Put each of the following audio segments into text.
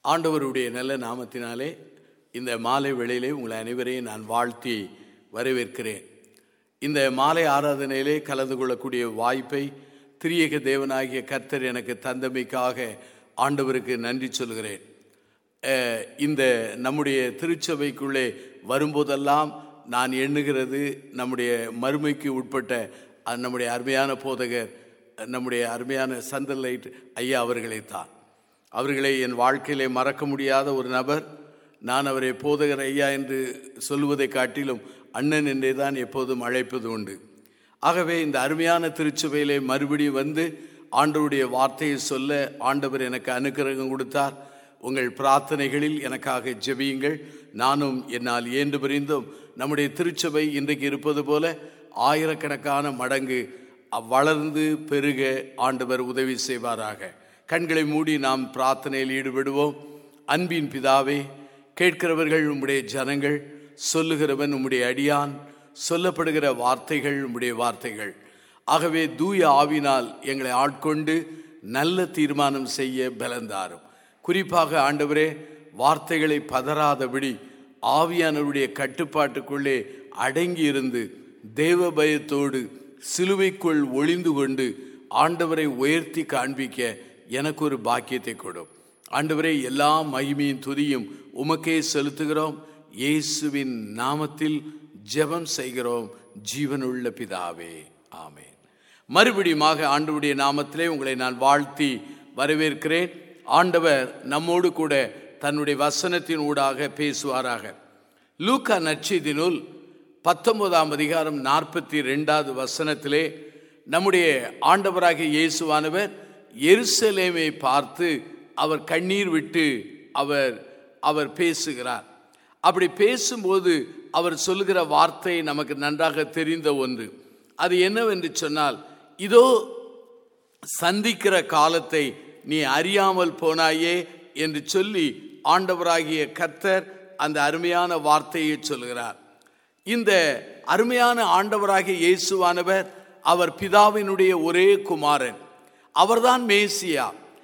ஆண்டவருடைய நல்ல நாமத்தினாலே இந்த மாலை வேளையிலே உங்களை அனைவரையும் நான் வாழ்த்தி வரவேற்கிறேன் இந்த மாலை ஆராதனையிலே கலந்து கொள்ளக்கூடிய வாய்ப்பை திரியக தேவனாகிய கர்த்தர் எனக்கு தந்தமைக்காக ஆண்டவருக்கு நன்றி சொல்கிறேன் அஹ், இந்த நம்முடைய திருச்சபைக்குள்ளே வரும்போதெல்லாம் நான் எண்ணுகிறது நம்முடைய மறுமைக்கு உட்பட்ட அஹ், நம்முடைய அருமையான போதகர் அஹ், நம்முடைய அருமையான சந்தர்லைட் ஐயா அவர்களைத்தான் அவர்களை என் வாழ்க்கையிலே மறக்க முடியாத ஒரு நபர் நான் அவரை போதகர் ஐயா என்று சொல்வதை காட்டிலும் அண்ணன் என்றே தான் எப்போதும் அழைப்பது உண்டு ஆகவே இந்த அருமையான திருச்சபையிலே மறுபடியும் வந்து ஆண்டவருடைய வார்த்தையை சொல்ல ஆண்டவர் எனக்கு அனுக்கிரகம் கொடுத்தார் உங்கள் பிரார்த்தனைகளில் எனக்காக ஜெபியுங்கள் நானும் என்னால் இயன்று புரிந்தும் நம்முடைய திருச்சபை இன்றைக்கு இருப்பது போல ஆயிரக்கணக்கான மடங்கு வளர்ந்து பெருக ஆண்டவர் உதவி செய்வாராக கண்களை மூடி நாம் பிரார்த்தனையில் ஈடுபடுவோம் அன்பின் பிதாவே கேட்கிறவர்கள் உம்முடைய ஜனங்கள் சொல்லுகிறவன் உம்முடைய அடியான் சொல்லப்படுகிற வார்த்தைகள் உம்முடைய வார்த்தைகள் ஆகவே தூய ஆவினால் எங்களை ஆட்கொண்டு நல்ல தீர்மானம் செய்ய பலந்தாரும் குறிப்பாக ஆண்டவரே வார்த்தைகளை பதறாதபடி ஆவியானவருடைய கட்டுப்பாட்டுக்குள்ளே அடங்கி இருந்து தேவ பயத்தோடு சிலுவைக்குள் ஒளிந்து கொண்டு ஆண்டவரை உயர்த்தி காண்பிக்க எனக்கு ஒரு பாக்கியத்தை கொடும் ஆண்டவரே எல்லா மகிமையும் துதியும் உமக்கே செலுத்துகிறோம் இயேசுவின் நாமத்தில் ஜெபம் செய்கிறோம் ஜீவனுள்ள பிதாவே ஆமென் மறுபடியுமாக ஆண்டவருடைய நாமத்திலே உங்களை நான் வாழ்த்தி வரவேற்கிறேன் ஆண்டவர் நம்மோடு கூட தன்னுடைய வசனத்தின் ஊடாக பேசுவாராக லூக்கா நற்செய்தி நூல் பத்தொன்பதாம் அதிகாரம் நாற்பத்தி ரெண்டாவது வசனத்திலே நம்முடைய ஆண்டவராகிய இயேசுவானவர் எருசலேமை பார்த்து அவர் கண்ணீர் விட்டு அவர் அவர் பேசுகிறார் அப்படி பேசும்போது அவர் சொல்லுகிற வார்த்தை நமக்கு நன்றாக தெரிந்த ஒன்று அது என்னவென்று சொன்னால் இதோ சந்திக்கிற காலத்தை நீ அறியாமல் போனாயே என்று சொல்லி ஆண்டவராகிய கர்த்தர் அந்த அருமையான வார்த்தையை சொல்கிறார் இந்த அருமையான ஆண்டவராகிய இயேசுவானவர் அவர் பிதாவினுடைய ஒரே குமாரன் அவர்தான் மேசியா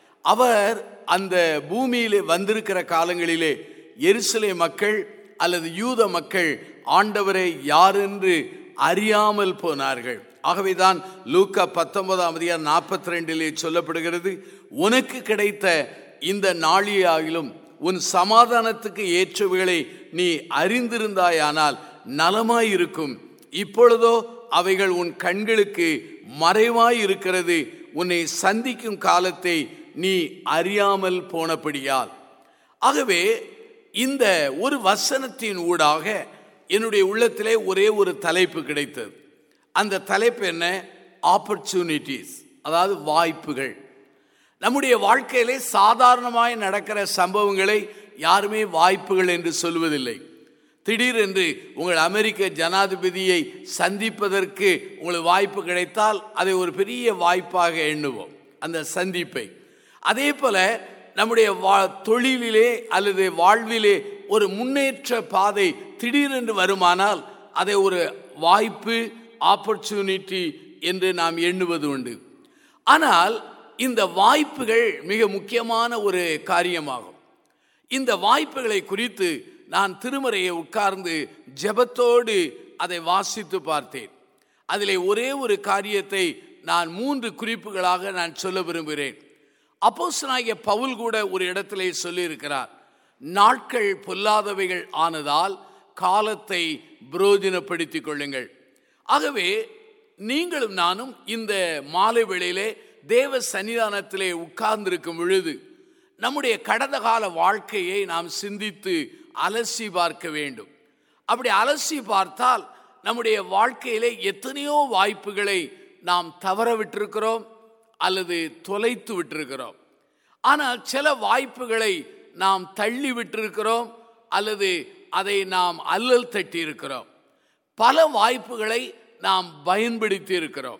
அவர் அந்த பூமியிலே வந்திருக்கிற காலங்களிலே எருசலே மக்கள் அல்லது யூத மக்கள் ஆண்டவரை யாரென்று அறியாமல் போனார்கள் ஆகவேதான் லூக்கா பத்தொன்பதாம் அதிகாரம் நாற்பத்தி ரெண்டிலே சொல்லப்படுகிறது உனக்கு கிடைத்த இந்த நாளியாகிலும் உன் சமாதானத்துக்கு ஏற்றவைகளை நீ அறிந்திருந்தாயானால் நலமாயிருக்கும் இப்பொழுதோ அவைகள் உன் கண்களுக்கு மறைவாய் இருக்கிறது உன்னை சந்திக்கும் காலத்தை நீ அறியாமல் போனபடியால் ஆகவே இந்த ஒரு வசனத்தின் ஊடாக என்னுடைய உள்ளத்திலே ஒரே ஒரு தலைப்பு கிடைத்தது அந்த தலைப்பு என்ன ஆப்பர்ச்சுனிட்டிஸ் அதாவது வாய்ப்புகள் நம்முடைய வாழ்க்கையிலே சாதாரணமாய் நடக்கிற சம்பவங்களை யாருமே வாய்ப்புகள் என்று சொல்வதில்லை திடீரென்று உங்கள் அமெரிக்க ஜனாதிபதியை சந்திப்பதற்கு உங்களுக்கு வாய்ப்பு கிடைத்தால் அதை ஒரு பெரிய வாய்ப்பாக எண்ணுவோம் அந்த சந்திப்பை அதே போல நம்முடைய வா தொழிலிலே அல்லது வாழ்விலே ஒரு முன்னேற்ற பாதை திடீரென்று வருமானால் அதை ஒரு வாய்ப்பு ஆப்பர்ச்சுனிட்டி என்று நாம் எண்ணுவது உண்டு ஆனால் இந்த வாய்ப்புகள் மிக முக்கியமான ஒரு காரியமாகும் இந்த வாய்ப்புகளை குறித்து நான் திருமறையை உட்கார்ந்து ஜெபத்தோடு அதை வாசித்து பார்த்தேன் அதிலே ஒரே ஒரு காரியத்தை நான் மூன்று குறிப்புகளாக நான் சொல்ல விரும்புகிறேன் அப்போஸ்தலனாகிய பவுல் கூட ஒரு இடத்திலே சொல்லியிருக்கிறார் நாட்கள் பொல்லாதவைகள் ஆனதால் காலத்தை புரோஜனப்படுத்திக் கொள்ளுங்கள் ஆகவே நீங்களும் நானும் இந்த மாலை வேளையிலே தேவ சன்னிதானத்திலே உட்கார்ந்திருக்கும் பொழுது நம்முடைய கடந்த கால வாழ்க்கையை நாம் சிந்தித்து அலசி பார்க்க வேண்டும் அப்படி அலசி பார்த்தால் நம்முடைய வாழ்க்கையிலே எத்தனையோ வாய்ப்புகளை நாம் தவற விட்டிருக்கிறோம் அல்லது தொலைத்து விட்டிருக்கிறோம் ஆனால் சில வாய்ப்புகளை நாம் தள்ளி விட்டிருக்கிறோம் அல்லது அதை நாம் அல்லல் தட்டி இருக்கிறோம் பல வாய்ப்புகளை நாம் பயன்படுத்தி இருக்கிறோம்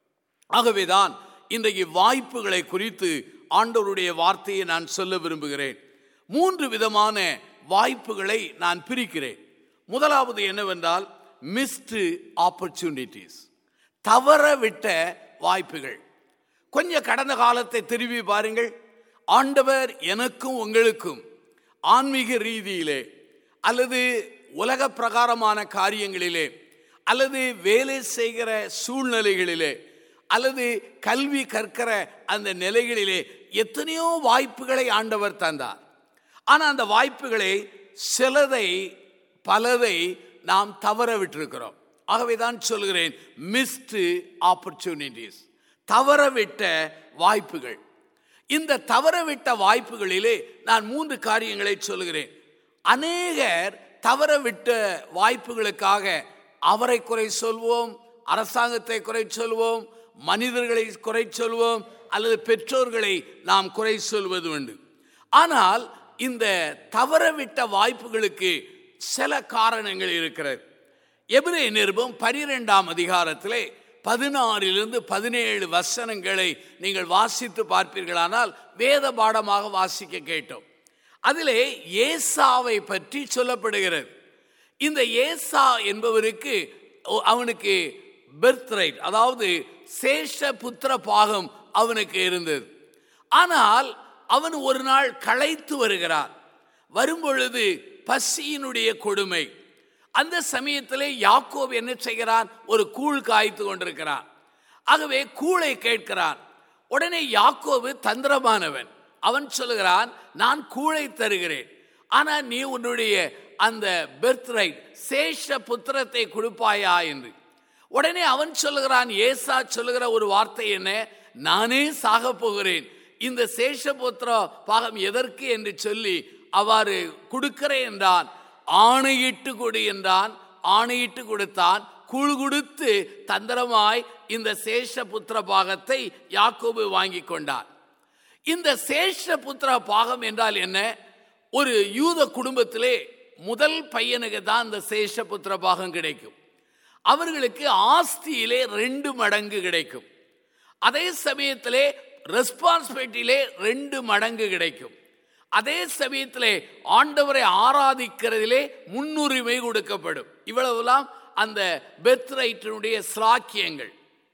ஆகவேதான் இன்றைக்கு வாய்ப்புகளை குறித்து ஆண்டவருடைய வார்த்தையை நான் சொல்ல விரும்புகிறேன் மூன்று விதமான வாய்ப்புகளை நான் பிரிக்கிறேன் முதலாவது என்னவென்றால் மிஸ்டு ஆப்பர்ச்சுனிட்டிஸ் தவற விட்ட வாய்ப்புகள் கொஞ்சம் கடந்த காலத்தை திரும்பி பாருங்கள் ஆண்டவர் எனக்கும் உங்களுக்கும் ஆன்மீக ரீதியிலே அல்லது உலக பிரகாரமான காரியங்களிலே அல்லது வேலை செய்கிற சூழ்நிலைகளிலே அல்லது கல்வி கற்கிற அந்த நிலைகளிலே எத்தனையோ வாய்ப்புகளை ஆண்டவர் தந்தார் ஆனால் அந்த வாய்ப்புகளை சிலதை பலதை நாம் தவற விட்டிருக்கிறோம் ஆகவே தான் சொல்கிறேன் மிஸ்டு ஆப்பர்ச்சுனிட்டிஸ் தவறவிட்ட வாய்ப்புகள் இந்த தவறவிட்ட வாய்ப்புகளிலே நான் மூன்று காரியங்களை சொல்கிறேன் அநேகர் தவறவிட்ட வாய்ப்புகளுக்காக அவரை குறை சொல்வோம் அரசாங்கத்தை குறை சொல்வோம் மனிதர்களை குறை சொல்வோம் அல்லது பெற்றோர்களை நாம் குறை சொல்வது உண்டு ஆனால் இந்த தவறவிட்ட வாய்ப்புகளுக்கு சில காரணங்கள் இருக்கிறது எபிரே நிருபம் பனிரெண்டாம் அதிகாரத்திலே பதினாறிலிருந்து பதினேழு வசனங்களை நீங்கள் வாசித்து பார்ப்பீர்களானால் வேத பாடமாக வாசிக்க கேட்டோம் அதிலே ஏசாவை பற்றி சொல்லப்படுகிறது இந்த ஏசா என்பவருக்கு ஒ- அவனுக்கு பெர்த் ரைட் அதாவது சேஷ புத்திர பாகம் அவனுக்கு இருந்தது ஆனால் அவன் ஒரு நாள் களைத்து வருகிறார் வரும்பொழுது பசியினுடைய கொடுமை அந்த சமயத்திலே யாக்கோப் என்ன செய்கிறான் ஒரு கூழ் காய்த்து கொண்டிருக்கிறான் ஆகவே கூளை கேட்கிறான் உடனே யாக்கோபு தந்திரமானவன் அவன் சொல்லுகிறான் நான் கூளை தருகிறேன் ஆனால் நீ உன்னுடைய அந்த பெர்த் ரைட் சேஷ புத்திரத்தை கொடுப்பாயா என்று உடனே அவன் சொல்லுகிறான் ஏசா சொல்லுகிற ஒரு வார்த்தை என்ன நானே சாக போகிறேன் இந்த சேஷபுத்திர பாகம் எதற்கு என்று சொல்லி அவ்வாறு கொடுக்கிறேன் என்றான் ஆணையிட்டு கொடு என்றான் ஆணையிட்டு கொடுத்தான் குழு கொடுத்து தந்திரமாய் இந்த சேஷபுத்திர பாகத்தை யாக்கோபு வாங்கி கொண்டான் இந்த சேஷபுத்திர பாகம் என்றால் என்ன ஒரு யூத குடும்பத்திலே முதல் பையனுக்கு தான் இந்த சேஷபுத்திர பாகம் கிடைக்கும் அவர்களுக்கு ஆஸ்தியிலே ரெண்டு மடங்கு கிடைக்கும் அதே சமயத்திலே ரெஸ்பான்சிபிலிட்டியிலே ரெண்டு மடங்கு கிடைக்கும் அதே சமயத்திலே ஆண்டவரை ஆராதிக்கிறதிலே முன்னுரிமை கொடுக்கப்படும் இவ்வளவுலாம் அந்த பெர்த் ரைட்டினுடைய ஸ்லாக்கியங்கள்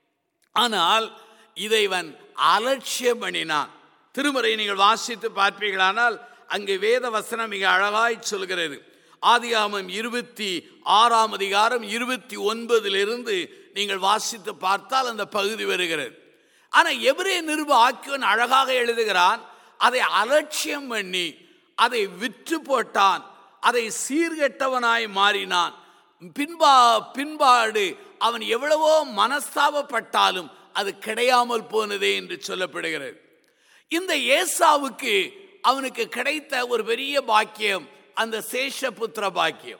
ஆனால் இதை இவன் அலட்சியம் பண்ணினான் திருமறை நீங்கள் வாசித்து பார்ப்பீர்களானால் அங்கு வேத வசனம் மிக அழகாய் சொல்கிறது ஆதியாமம் இருபத்தி ஆறாம் அதிகாரம் இருபத்தி ஒன்பதிலிருந்து நீங்கள் வாசித்து பார்த்தால் அந்த பகுதி வருகிறது ஆனால் எவரே நிருப ஆக்கியவன் அழகாக எழுதுகிறான் அதை அலட்சியம் பண்ணி அதை விற்று போட்டான் அதை சீர்கெட்டவனாய் மாறினான் பின்பா பின்பாடு அவன் எவ்வளவோ மனஸ்தாபப்பட்டாலும் அது கிடையாமல் போனதே என்று சொல்லப்படுகிறது இந்த ஏசாவுக்கு அவனுக்கு கிடைத்த ஒரு பெரிய பாக்கியம் அந்த சேஷபுத்திர பாக்கியம்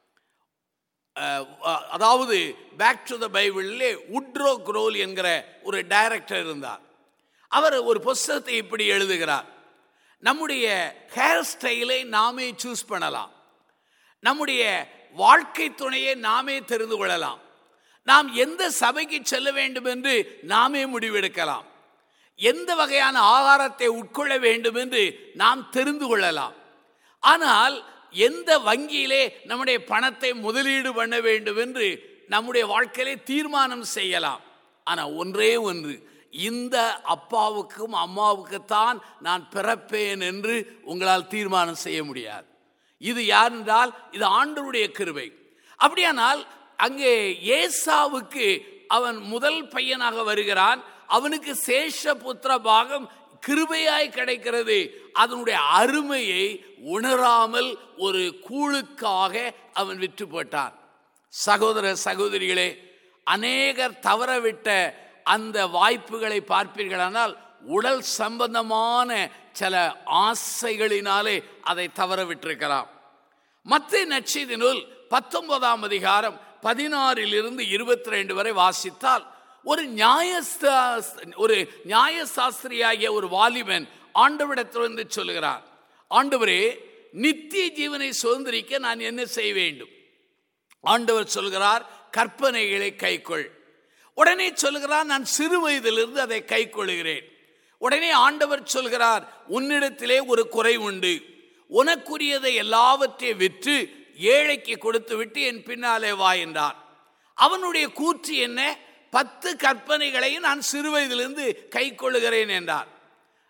அஹ், அதாவது பேக் டு த பைபிளிலே உட்ரோ குரோல் என்கிற ஒரு டைரக்டர் இருந்தார் அவர் ஒரு புஸ்தகத்தை இப்படி எழுதுகிறார் நம்முடைய ஹேர் ஸ்டைலை நாமே சூஸ் பண்ணலாம் நம்முடைய வாழ்க்கை துணையை நாமே தெரிந்து கொள்ளலாம் நாம் எந்த சபைக்கு செல்ல வேண்டும் என்று நாமே முடிவெடுக்கலாம் எந்த வகையான ஆகாரத்தை உட்கொள்ள வேண்டும் என்று நாம் தெரிந்து கொள்ளலாம் ஆனால் எந்த வங்கியிலே நம்முடைய பணத்தை முதலீடு பண்ண வேண்டும் என்று நம்முடைய வாழ்க்கையிலே தீர்மானம் செய்யலாம் ஆனால் ஒன்றே ஒன்று இந்த அப்பாவுக்கும் அம்மாவுக்குத்தான் நான் பிறப்பேன் என்று உங்களால் தீர்மானம் செய்ய முடியாது இது யார் என்றால் இது ஆண்டவருடைய கிருபை அப்படியானால் அங்கே ஏசாவுக்கு அவன் முதல் பையனாக வருகிறான் அவனுக்கு சேஷ புத்திர பாகம் கிருபையாய் கிடைக்கிறது அதனுடைய அருமையை உணராமல் ஒரு கூழுக்காக அவன் விற்று போட்டான் சகோதர சகோதரிகளே அநேகர் தவறவிட்ட அந்த வாய்ப்புகளை பார்ப்பீர்களானால் உடல் சம்பந்தமான சில ஆசைகளினாலே அதை தவற விட்டிருக்கலாம் மத்திய நச்செய்தி நூல் பத்தொன்பதாம் அதிகாரம் பதினாறிலிருந்து இருபத்தி ரெண்டு வரை வாசித்தால் ஒரு நியாய ஒரு நியாயசாஸ்திரியாகிய ஒரு வாலிபன் ஆண்டவரிடத்திலிருந்து சொல்லுகிறார் ஆண்டவரே நித்திய ஜீவனை சுதந்திரிக்க நான் என்ன செய்ய வேண்டும் ஆண்டவர் சொல்கிறார் கற்பனைகளை கைக்கொள் உடனே சொல்கிறார் நான் சிறு வயதிலிருந்து அதை கைக்கொள்கிறேன் உடனே ஆண்டவர் சொல்கிறார் உன்னிடத்திலே ஒரு குறை உண்டு உனக்குரியதை எல்லாவற்றையும் விற்று ஏழைக்கு கொடுத்து விட்டு என் பின்னாலே வா என்றார் அவனுடைய கூற்று என்ன பத்து கற்பனைகளையும் நான் சிறு வயதிலிருந்து கை கொள்ளுகிறேன் என்றார்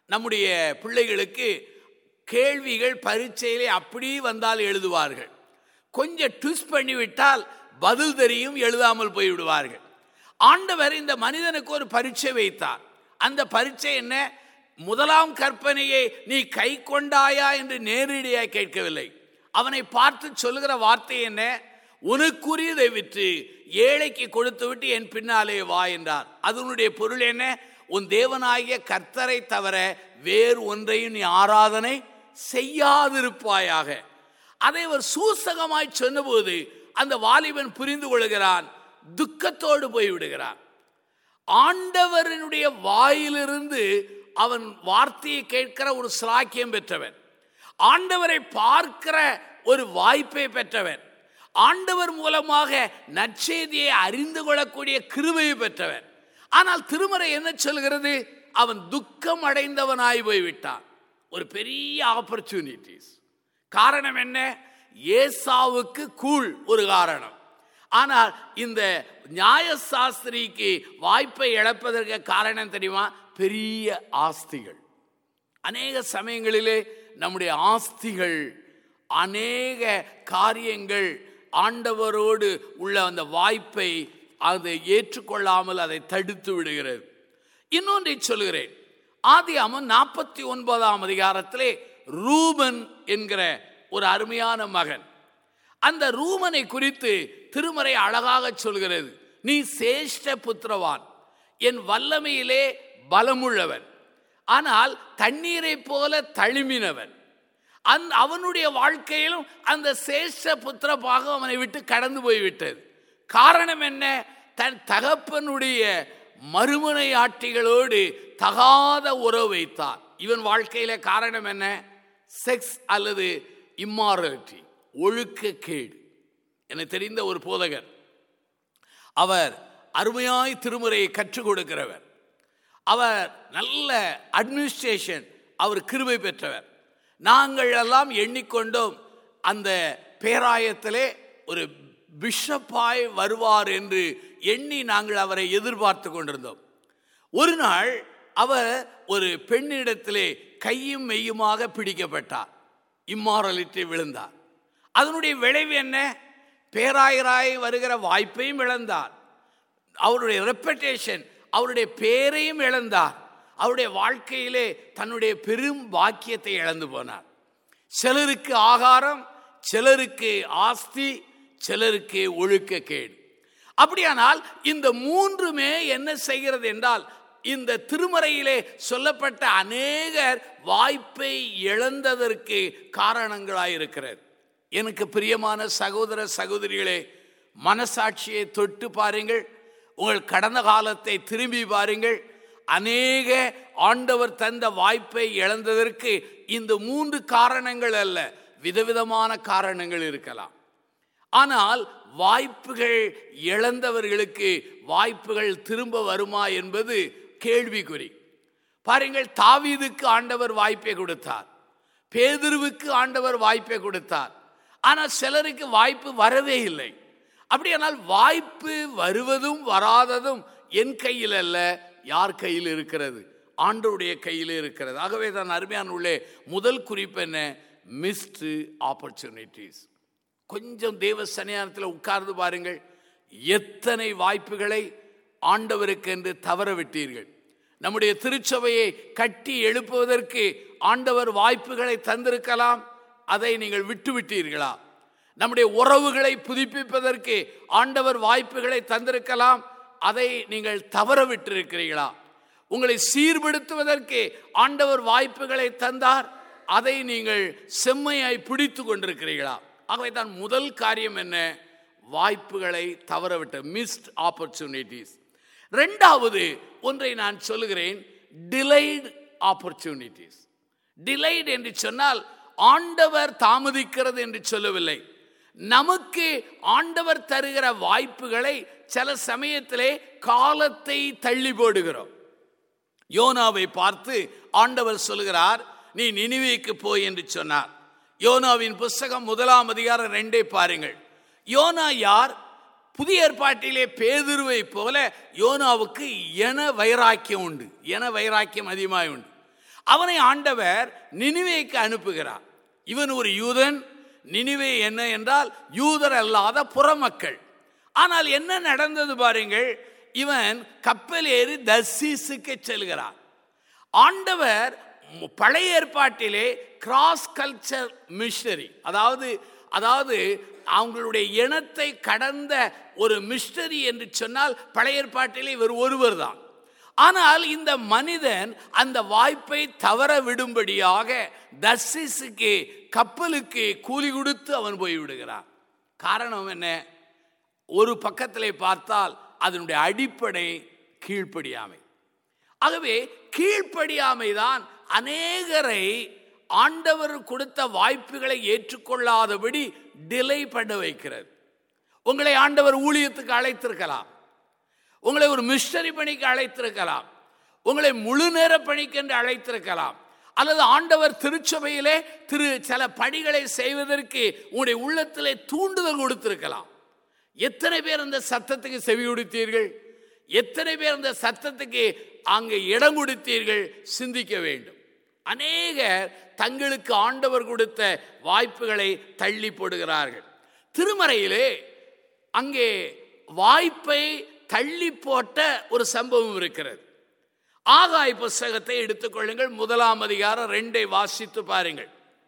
நம்முடைய பிள்ளைகளுக்கு கேள்விகள் பரீட்சையிலே அப்படி வந்தால் எழுதுவார்கள் கொஞ்சம் ட்விஸ்ட் பண்ணிவிட்டால் பதில் தெரியும் எழுதாமல் போய்விடுவார்கள் ஆண்டவர் இந்த மனிதனுக்கு ஒரு பரீட்சை வைத்தார் அந்த பரீட்சை என்ன முதலாம் கற்பனையை நீ கை கொண்டாயா என்று நேரடியாக கேட்கவில்லை அவனை பார்த்து சொல்லுகிற வார்த்தை என்ன உனக்குரியதை விற்று ஏழைக்கு கொடுத்து விட்டு என் பின்னாலே வா என்றார் அதனுடைய பொருள் என்ன உன் தேவனாகிய கர்த்தரை தவிர வேறு ஒன்றையும் நீ ஆராதனை செய்யாதிருப்பாயாக அதை அவர் சூசகமாய் சொன்னபோது அந்த வாலிபன் புரிந்து கொள்கிறான் துக்கத்தோடு போய்விடுகிறான் ஆண்டவரனுடைய வாயிலிருந்து அவன் வார்த்தையை கேட்கிற ஒரு சிலாக்கியம் பெற்றவன் ஆண்டவரை பார்க்கிற ஒரு வாய்ப்பை பெற்றவன் ஆண்டவர் மூலமாக நற்செய்தியை அறிந்து கொள்ளக்கூடிய கிருபையை பெற்றவன் ஆனால் திருமறை என்ன சொல்கிறது அவன் துக்கம் அடைந்தவனாய் போய்விட்டான் ஒரு பெரிய ஆப்பர்ச்சுனிட்டிஸ் காரணம் என்ன ஏசாவுக்கு கூழ் ஒரு காரணம் ஆனால் இந்த நியாயசாஸ்திரிக்கு வாய்ப்பை இழப்பதற்கு காரணம் தெரியுமா பெரிய ஆஸ்திகள் அநேக சமயங்களிலே நம்முடைய ஆஸ்திகள் அநேக காரியங்கள் ஆண்டவரோடு உள்ள அந்த வாய்ப்பை அதை ஏற்றுக்கொள்ளாமல் அதை தடுத்து விடுகிறது இன்னொன்றை சொல்கிறேன் ஆதி அமன் நாற்பத்தி ஒன்பதாம் அதிகாரத்திலே ரூபன் என்கிற ஒரு அருமையான மகன் அந்த ரூமனை குறித்து திருமறை அழகாக சொல்கிறது நீ சேஷ்ட புத்திரவான் என் வல்லமையிலே பலமுள்ளவன் ஆனால் தண்ணீரை போல தழுமினவன் அந் அவனுடைய வாழ்க்கையிலும் அந்த சேஷ்ட புத்திர பாகம் அவனை விட்டு கடந்து போய்விட்டது காரணம் என்ன தன் தகப்பனுடைய மறுமனை ஆட்டிகளோடு தகாத உறவு வைத்தார் இவன் வாழ்க்கையில காரணம் என்ன செக்ஸ் அல்லது இம்மாரலிட்டி ஒழுக்கக்கேடு எனக்கு தெரிந்த ஒரு போதகர் அவர் அருமையாய் திருமுறையை கற்றுக் கொடுக்கிறவர் அவர் நல்ல அட்மினிஸ்ட்ரேஷன் அவர் கிருபை பெற்றவர் நாங்கள் எல்லாம் எண்ணிக்கொண்டோம் அந்த பேராயத்திலே ஒரு பிஷப்பாய் வருவார் என்று எண்ணி நாங்கள் அவரை எதிர்பார்த்து கொண்டிருந்தோம் ஒரு நாள் அவர் ஒரு பெண்ணிடத்திலே கையும் மெய்யுமாக பிடிக்கப்பட்டார் இம்மாரலிட்டி விழுந்தார் அதனுடைய விளைவு என்ன பேராயராய் வருகிற வாய்ப்பையும் இழந்தார் அவருடைய ரெப்படேஷன் அவருடைய பேரையும் இழந்தார் அவருடைய வாழ்க்கையிலே தன்னுடைய பெரும் பாக்கியத்தை இழந்து போனார் சிலருக்கு ஆகாரம் சிலருக்கு ஆஸ்தி சிலருக்கு ஒழுக்கக்கேடு அப்படியானால் இந்த மூன்றுமே என்ன செய்கிறது என்றால் இந்த திருமறையிலே சொல்லப்பட்ட அநேகர் வாய்ப்பை இழந்ததற்கு காரணங்களாயிருக்கிறது எனக்கு பிரியமான சகோதர சகோதரிகளே மனசாட்சியை தொட்டு பாருங்கள் உங்கள் கடந்த காலத்தை திரும்பி பாருங்கள் அநேக ஆண்டவர் தந்த வாய்ப்பை இழந்ததற்கு இந்த மூன்று காரணங்கள் அல்ல விதவிதமான காரணங்கள் இருக்கலாம் ஆனால் வாய்ப்புகள் இழந்தவர்களுக்கு வாய்ப்புகள் திரும்ப வருமா என்பது கேள்விக்குறி பாருங்கள் தாவீதுக்கு ஆண்டவர் வாய்ப்பை கொடுத்தார் பேதுருவுக்கு ஆண்டவர் வாய்ப்பை கொடுத்தார் ஆனால் சிலருக்கு வாய்ப்பு வரவே இல்லை அப்படியானால் வாய்ப்பு வருவதும் வராததும் என் கையில் அல்ல யார் கையில் இருக்கிறது ஆண்டவருடைய கையில் இருக்கிறது ஆகவே தான் அருமையான உள்ளே முதல் குறிப்பு என்ன மிஸ்டு ஆப்பர்ச்சுனிட்டிஸ் கொஞ்சம் தேவ சன்னியானத்தில் உட்கார்ந்து பாருங்கள் எத்தனை வாய்ப்புகளை ஆண்டவருக்கு என்று தவற விட்டீர்கள் நம்முடைய திருச்சபையை கட்டி எழுப்புவதற்கு ஆண்டவர் வாய்ப்புகளை தந்திருக்கலாம் அதை நீங்கள் விட்டுவிட்டீர்களா நம்முடைய உறவுகளை புதுப்பிப்பதற்கு ஆண்டவர் வாய்ப்புகளை தந்திருக்கலாம் அதை நீங்கள் தவற விட்டிருக்கிறீர்களா உங்களை சீர்படுத்துவதற்கு ஆண்டவர் வாய்ப்புகளை தந்தார் அதை நீங்கள் செம்மையாய் பிடித்து கொண்டிருக்கிறீர்களா ஆகவே தான் முதல் காரியம் என்ன வாய்ப்புகளை தவறவிட்ட மிஸ்ட் ஆப்பர்ச்சுனிட்டிஸ் ரெண்டாவது ஒன்றை நான் சொல்லுகிறேன் டிலைடு ஆப்பர்ச்சுனிட்டிஸ் டிலைடு என்று சொன்னால் ஆண்டவர் தாமதிக்கிறது என்று சொல்லவில்லை நமக்கு ஆண்டவர் தருகிற வாய்ப்புகளை சில சமயத்திலே காலத்தை தள்ளி போடுகிறோம் யோனாவை பார்த்து ஆண்டவர் சொல்கிறார் நீ நினைவேக்கு போய் என்று சொன்னார் யோனாவின் புஸ்தகம் முதலாம் அதிகாரம் ரெண்டே பாருங்கள் யோனா யார் புதிய ஏற்பாட்டிலே பேதுருவை போல யோனாவுக்கு என வைராக்கியம் உண்டு என வைராக்கியம் அதிகமாக உண்டு அவனை ஆண்டவர் நினிவேக்கு அனுப்புகிறார் இவன் ஒரு யூதன் நினிவே என்ன என்றால் யூதர் அல்லாத புறமக்கள் ஆனால் என்ன நடந்தது பாருங்கள் இவன் கப்பல் ஏறி தர்சீசுக்கு செல்கிறான் ஆண்டவர் மு- பழைய ஏற்பாட்டிலே கிராஸ் கல்ச்சர் மிஷனரி அதாவது அதாவது அவங்களுடைய இனத்தை கடந்த ஒரு மிஷனரி என்று சொன்னால் பழைய ஏற்பாட்டிலே இவர் ஒருவர் தான் ஆனால் இந்த மனிதன் அந்த வாய்ப்பை தவற விடும்படியாக தர்சிஸுக்கு கப்பலுக்கு கூலி கொடுத்து அவன் போய் விடுகிறான் காரணம் என்ன ஒரு பக்கத்திலே பார்த்தால் அதனுடைய அடிப்படை கீழ்ப்படியாமை ஆகவே கீழ்ப்படியாமைதான் அநேகரை ஆண்டவர் கொடுத்த வாய்ப்புகளை ஏற்றுக்கொள்ளாதபடி டிலே பண்ண வைக்கிறது உங்களை ஆண்டவர் ஊழியத்துக்கு அழைத்திருக்கலாம் உங்களை ஒரு மிஷனரி பணிக்கு அழைத்திருக்கலாம் உங்களை முழு நேர பணிக்கென்று அழைத்திருக்கலாம் அல்லது ஆண்டவர் திருச்சபையிலே திரு சில பணிகளை செய்வதற்கு உங்களுடைய உள்ளத்திலே தூண்டுதல் கொடுத்திருக்கலாம் எத்தனை பேர் அந்த சத்தத்துக்கு செவி கொடுத்தீர்கள் எத்தனை பேர் அந்த சத்தத்துக்கு அங்கே இடம் கொடுத்தீர்கள் சிந்திக்க வேண்டும் அநேகர் தங்களுக்கு ஆண்டவர் கொடுத்த வாய்ப்புகளை தள்ளி போடுகிறார்கள் திருமறையிலே அங்கே வாய்ப்பை தள்ளி போட்ட ஒரு சம்பவம் இருக்கிறது ஆகாய் புஸ்தகத்தை எடுத்துக்கொள்ளுங்கள் முதலாம் அதிகாரம் ரெண்டை வாசித்து பாருங்கள்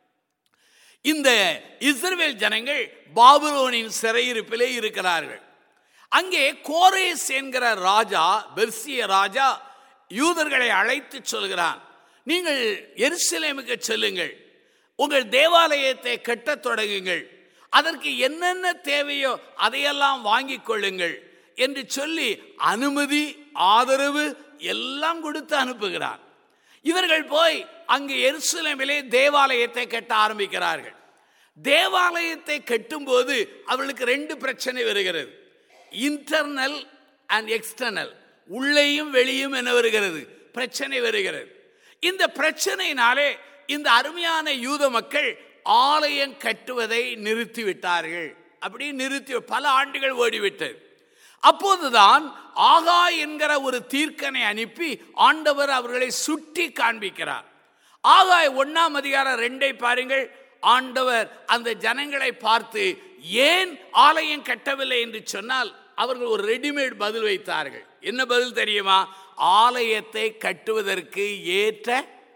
இந்த இஸ்ரவேல் ஜனங்கள் பாபுலோனின் சிறையிருப்பிலே இருக்கிறார்கள் அங்கே கோரேஸ் என்கிற ராஜா பெர்சிய ராஜா யூதர்களை அழைத்து சொல்கிறான் நீங்கள் எருசலேமுக்கு செல்லுங்கள் உங்கள் தேவாலயத்தை கட்டத் தொடங்குங்கள் அதற்கு என்னென்ன தேவையோ அதையெல்லாம் வாங்கிக் கொள்ளுங்கள் என்று சொல்லி அனுமதி ஆதரவு எல்லாம் கொடுத்து அனுப்புகிறான் இவர்கள் போய் அங்கு எருசலேமிலே தேவாலயத்தை கட்ட ஆரம்பிக்கிறார்கள் தேவாலயத்தை கட்டும்போது அவர்களுக்கு ரெண்டு பிரச்சனை வருகிறது இன்டர்னல் அண்ட் எக்ஸ்டர்னல் உள்ளேயும் வெளியும் என்ன வருகிறது பிரச்சனை வருகிறது இந்த பிரச்சனையினாலே இந்த அருமையான யூத மக்கள் ஆலயம் கட்டுவதை நிறுத்திவிட்டார்கள் அப்படி நிறுத்தி பல ஆண்டுகள் ஓடிவிட்டது அப்போதுதான் ஆகா என்கிற ஒரு தீர்க்கனை அனுப்பி ஆண்டவர் அவர்களை சுட்டி காண்பிக்கிறார் ஆகாய் ஒண்ணாம் அதிகாரம் ரெண்டை பாருங்கள் ஆண்டவர் அந்த ஜனங்களை பார்த்து ஏன் ஆலயம் கட்டவில்லை என்று சொன்னால் அவர்கள் ஒரு ரெடிமேட் பதில் வைத்தார்கள் என்ன பதில் தெரியுமா ஆலயத்தை கட்டுவதற்கு ஏற்ற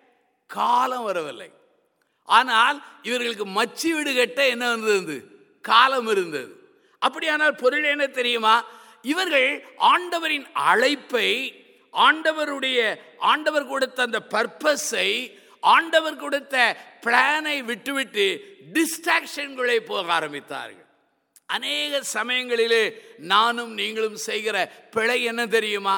காலம் வரவில்லை ஆனால் இவர்களுக்கு மச்சி வீடு கட்ட என்ன வந்தது காலம் இருந்தது அப்படியானால் பொருள் என்ன தெரியுமா இவர்கள் ஆண்டவரின் அழைப்பை ஆண்டவருடைய ஆண்டவர் கொடுத்த அந்த பர்பஸை ஆண்டவர் கொடுத்த பிளானை விட்டுவிட்டு டிஸ்ட்ராக்ஷன்களை போக ஆரம்பித்தார்கள் அநேக சமயங்களிலே நானும் நீங்களும் செய்கிற பிழை என்ன தெரியுமா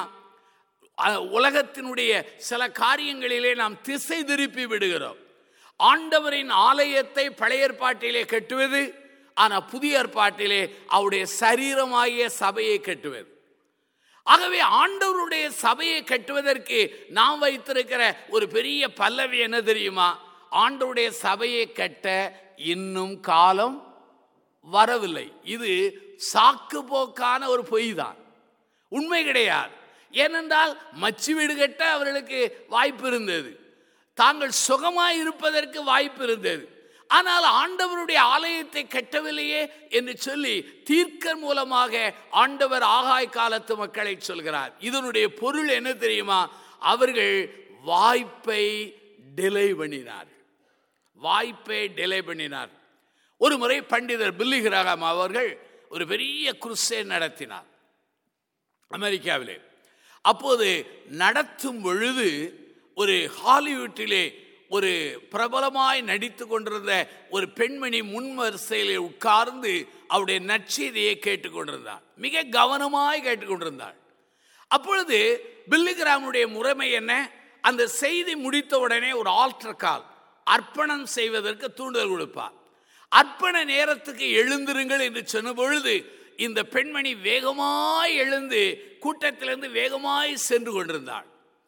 அ- உலகத்தினுடைய சில காரியங்களிலே நாம் திசை திருப்பி விடுகிறோம் ஆண்டவரின் ஆலயத்தை பழைய ஏற்பாட்டிலே கட்டுவது ஆனால் புதிய ஏற்பாட்டிலே அவருடைய சரீரமாகிய சபையை கட்டுவது ஆகவே ஆண்டவருடைய சபையை கட்டுவதற்கு நாம் வைத்திருக்கிற ஒரு பெரிய பல்லவி என்ன தெரியுமா ஆண்டவருடைய சபையை கட்ட இன்னும் காலம் வரவில்லை இது சாக்கு போக்கான ஒரு பொய் தான் உண்மை கிடையாது ஏனென்றால் மச்சு வீடு கட்ட அவர்களுக்கு வாய்ப்பு இருந்தது தாங்கள் சுகமாய் இருப்பதற்கு வாய்ப்பு இருந்தது ஆனால் ஆண்டவருடைய ஆலயத்தை கட்டவில்லையே என்று சொல்லி தீர்க்கர் மூலமாக ஆண்டவர் ஆகாய் காலத்து மக்களை சொல்கிறார் இதனுடைய பொருள் என்ன தெரியுமா அவர்கள் வாய்ப்பை டிலே பண்ணினார்கள் வாய்ப்பை டிலே பண்ணினார் ஒரு முறை பண்டிதர் பில்லிகிரகம் அவர்கள் ஒரு பெரிய குருசே நடத்தினார் அமெரிக்காவிலே அப்போது நடத்தும் பொழுது ஒரு ஹாலிவுட்டிலே ஒரு பிரபலமாய் நடித்து கொண்டிருந்த ஒரு பெண்மணி முன் வரிசையிலே உட்கார்ந்து அவருடைய நற்செய்தியை கேட்டுக்கொண்டிருந்தார் மிக கவனமாய் கேட்டுக்கொண்டிருந்தாள் அப்பொழுது பில்லிகிராமுடைய முறைமை என்ன அந்த செய்தி முடித்த உடனே ஒரு ஆல்டர் கால் அர்ப்பணம் செய்வதற்கு தூண்டுதல் கொடுப்பார் அர்ப்பண நேரத்துக்கு எழுந்திருங்கள் என்று சொன்ன பொழுது இந்த பெண்மணி வேகமாய் எழுந்து கூட்டத்திலிருந்து வேகமாய் சென்று கொண்டிருந்தாள்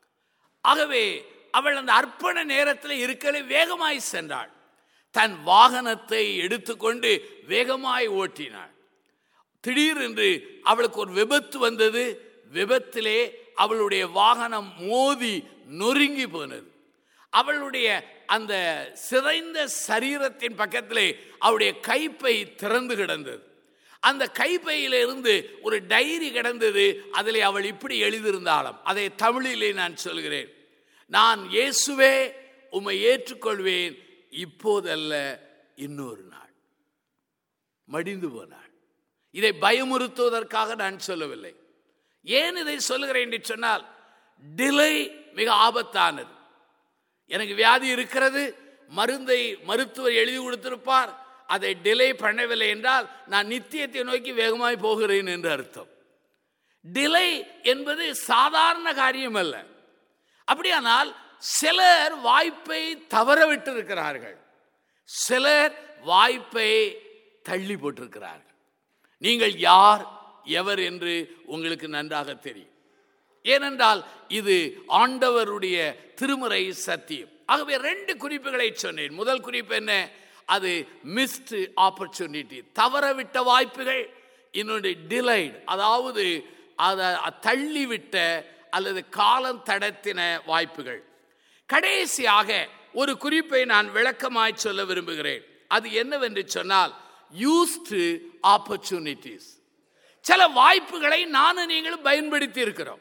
ஆகவே அவள் அந்த அர்ப்பண நேரத்தில் இருக்கலே வேகமாய் சென்றாள் தன் வாகனத்தை எடுத்துக்கொண்டு வேகமாய் ஓட்டினாள் திடீரென்று அவளுக்கு ஒரு விபத்து வந்தது விபத்திலே அவளுடைய வாகனம் மோதி நொறுங்கி போனது அவளுடைய அந்த சிதைந்த சரீரத்தின் பக்கத்திலே அவருடைய கைப்பை திறந்து கிடந்தது அந்த கைப்பையில இருந்து ஒரு டைரி கிடந்தது அதிலே அவள் இப்படி எழுதியிருந்தாலும் அதை தமிழிலே நான் சொல்கிறேன் நான் இயேசுவே உம்மை ஏற்றுக்கொள்வேன் இப்போதல்ல இன்னொரு நாள் மடிந்து போனாள் இதை பயமுறுத்துவதற்காக நான் சொல்லவில்லை ஏன் இதை சொல்லுகிறேன் என்று சொன்னால் டிலை மிக ஆபத்தானது எனக்கு வியாதி இருக்கிறது மருந்தை மருத்துவர் எழுதி கொடுத்திருப்பார் அதை டிலே பண்ணவில்லை என்றால் நான் நித்தியத்தை நோக்கி வேகமாய் போகிறேன் என்று அர்த்தம் டிலே என்பது சாதாரண காரியம் அல்ல அப்படியானால் சிலர் வாய்ப்பை தவற விட்டிருக்கிறார்கள் சிலர் வாய்ப்பை தள்ளி போட்டிருக்கிறார்கள் நீங்கள் யார் எவர் என்று உங்களுக்கு நன்றாக தெரியும் ஏனென்றால் இது ஆண்டவருடைய திருமுறை சத்தியம் ஆகவே ரெண்டு குறிப்புகளை சொன்னேன் முதல் குறிப்பு என்ன அது மிஸ்டு ஆப்பர்ச்சுனிட்டி தவறவிட்ட வாய்ப்புகள் இன்னொன்று டிலைட் அதாவது அதை தள்ளிவிட்ட அல்லது காலம் தடத்தின வாய்ப்புகள் கடைசியாக ஒரு குறிப்பை நான் விளக்கமாய் சொல்ல விரும்புகிறேன் அது என்னவென்று சொன்னால் யூஸ்டு ஆப்பர்ச்சுனிட்டிஸ் சில வாய்ப்புகளை நானும் நீங்களும் பயன்படுத்தி இருக்கிறோம்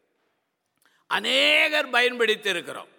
அநேகர் பயன்படுத்தி இருக்கிறோம்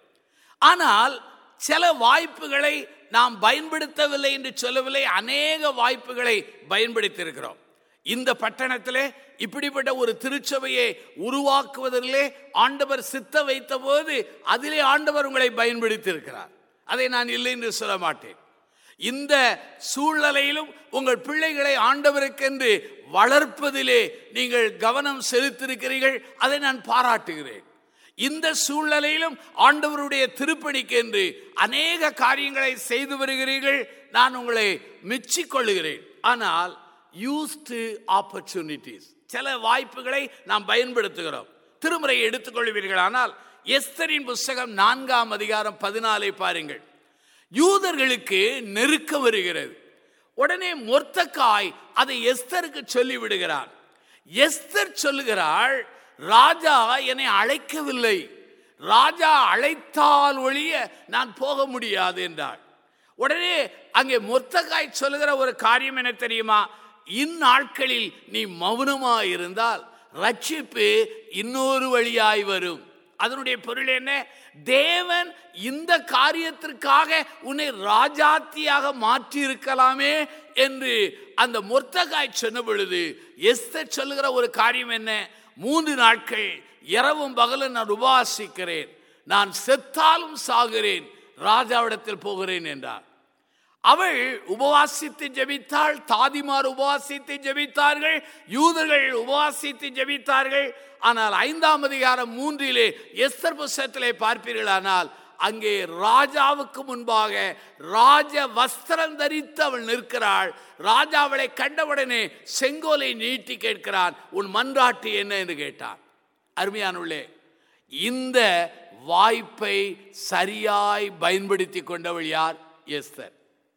ஆனால் சில வாய்ப்புகளை நாம் பயன்படுத்தவில்லை என்று சொல்லவில்லை அநேக வாய்ப்புகளை பயன்படுத்தி இருக்கிறோம் இந்த பட்டணத்திலே இப்படிப்பட்ட ஒரு திருச்சபையை உருவாக்குவதிலே ஆண்டவர் சித்த வைத்த போது அதிலே ஆண்டவர் உங்களை பயன்படுத்தி இருக்கிறார் அதை நான் இல்லை என்று சொல்ல மாட்டேன் இந்த சூழ்நிலையிலும் உங்கள் பிள்ளைகளை ஆண்டவருக்கென்று வளர்ப்பதிலே நீங்கள் கவனம் செலுத்திருக்கிறீர்கள் அதை நான் பாராட்டுகிறேன் இந்த சூழ்நிலையிலும் ஆண்டவருடைய திருப்பணிக்கு என்று அநேக காரியங்களை செய்து வருகிறீர்கள் நான் உங்களை மெச்சிக்கொள்ளுகிறேன் ஆனால் யூஸ்டு ஆப்பர்ச்சுனிட்டிஸ் சில வாய்ப்புகளை நாம் பயன்படுத்துகிறோம் திருமுறையை எடுத்துக்கொள்வீர்கள் ஆனால் எஸ்தரின் புஸ்தகம் நான்காம் அதிகாரம் பதினாலை பாருங்கள் யூதர்களுக்கு நெருக்க வருகிறது உடனே மொர்த்தக்காய் அதை எஸ்தருக்கு சொல்லி விடுகிறார் எஸ்தர் சொல்லுகிறாள் ராஜா என்னை அழைக்கவில்லை ராஜா அழைத்தால் ஒழிய நான் போக முடியாது என்றாள் உடனே அங்கே மொத்தக்காய் சொல்லுகிற ஒரு காரியம் என்ன தெரியுமா இந்நாட்களில் நீ மௌனமா இருந்தால் ரட்சிப்பு இன்னொரு வழியாய் வரும் அதனுடைய பொருள் என்ன தேவன் இந்த காரியத்திற்காக உன்னை ராஜாத்தியாக மாற்றி இருக்கலாமே என்று அந்த மொத்தகாய் சொன்ன பொழுது எஸ்தர் சொல்லுகிற ஒரு காரியம் என்ன மூன்று நாட்கள் இரவும் பகலும் நான் உபாசிக்கிறேன் நான் செத்தாலும் சாகிறேன் ராஜாவிடத்தில் போகிறேன் என்றார் அவள் உபவாசித்து ஜெபித்தாள் தாதிமார் உபவாசித்து ஜெபித்தார்கள் யூதர்கள் உபவாசித்து ஜெபித்தார்கள் ஆனால் ஐந்தாம் அதிகாரம் மூன்றிலே எஸ்தர் புஸ்தகத்திலே பார்ப்பீர்களானால் அங்கே ராஜாவுக்கு முன்பாக ராஜ வஸ்திரம் தரித்து அவள் நிற்கிறாள் ராஜா அவளை கண்டவுடனே செங்கோலை நீட்டி கேட்கிறான் உன் மன்றாட்டு என்ன என்று கேட்டான் அருமையானுள்ளே இந்த வாய்ப்பை சரியாய் பயன்படுத்தி கொண்டவள் யார் எஸ்தர்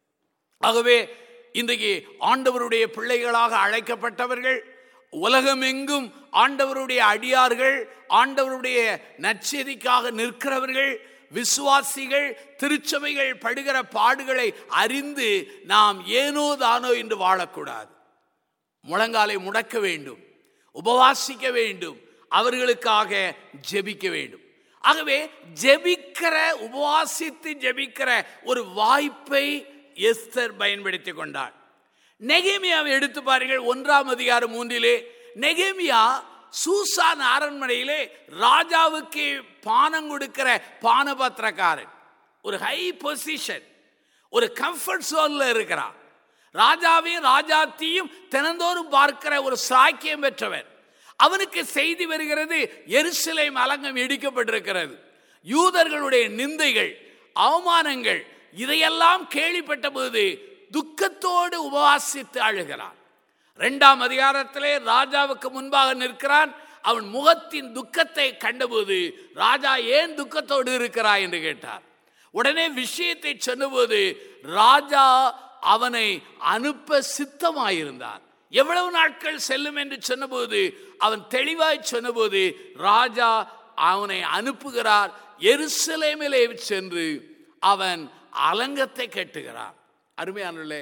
ஆகவே இன்றைக்கு ஆண்டவருடைய பிள்ளைகளாக அழைக்கப்பட்டவர்கள் உலகமெங்கும் ஆண்டவருடைய அடியார்கள் ஆண்டவருடைய நற்செய்திக்காக நிற்கிறவர்கள் விசுவாசிகள் திருச்சபைகள் படுகிற பாடுகளை அறிந்து நாம் ஏனோ தானோ என்று வாழக்கூடாது முழங்காலை முடக்க வேண்டும் உபவாசிக்க வேண்டும் அவர்களுக்காக ஜெபிக்க வேண்டும் ஆகவே ஜெபிக்கிற உபவாசித்து ஜெபிக்கிற ஒரு வாய்ப்பை எஸ்தர் பயன்படுத்தி கொண்டாள் நெகேமியாவை எடுத்து பாருங்கள் ஒன்றாம் அதிகாரம் மூன்றிலே நெகேமியா சூசான் அரண்மனையிலே ராஜாவுக்கு பானம் கொடுக்கிற பானபத்திரக்காரன் ஒரு ஹை பொசிஷன் ஒரு கம்ஃபர்ட் சோன்ல இருக்கிறான் ராஜாவையும் ராஜாத்தியும் தினந்தோறும் பார்க்கிற ஒரு சாக்கியம் பெற்றவன் அவனுக்கு செய்தி வருகிறது எருசலேம் அலங்கம் இடிக்கப்பட்டிருக்கிறது யூதர்களுடைய நிந்தைகள் அவமானங்கள் இதையெல்லாம் கேள்விப்பட்ட போது துக்கத்தோடு உபவாசித்து அழுகிறான் இரண்டாம் அதிகாரத்திலே ராஜாவுக்கு முன்பாக நிற்கிறான் அவன் முகத்தின் துக்கத்தை கண்டபோது ராஜா ஏன் துக்கத்தோடு இருக்கிறாய் என்று கேட்டார் உடனே விஷயத்தை சொன்னபோது ராஜா அவனை அனுப்ப சித்தமாயிருந்தார் எவ்வளவு நாட்கள் செல்லும் என்று சொன்னபோது அவன் தெளிவாய் சொன்னபோது ராஜா அவனை அனுப்புகிறார் எருசலேமிலே சென்று அவன் அலங்கத்தை கட்டுகிறான் அருமையானே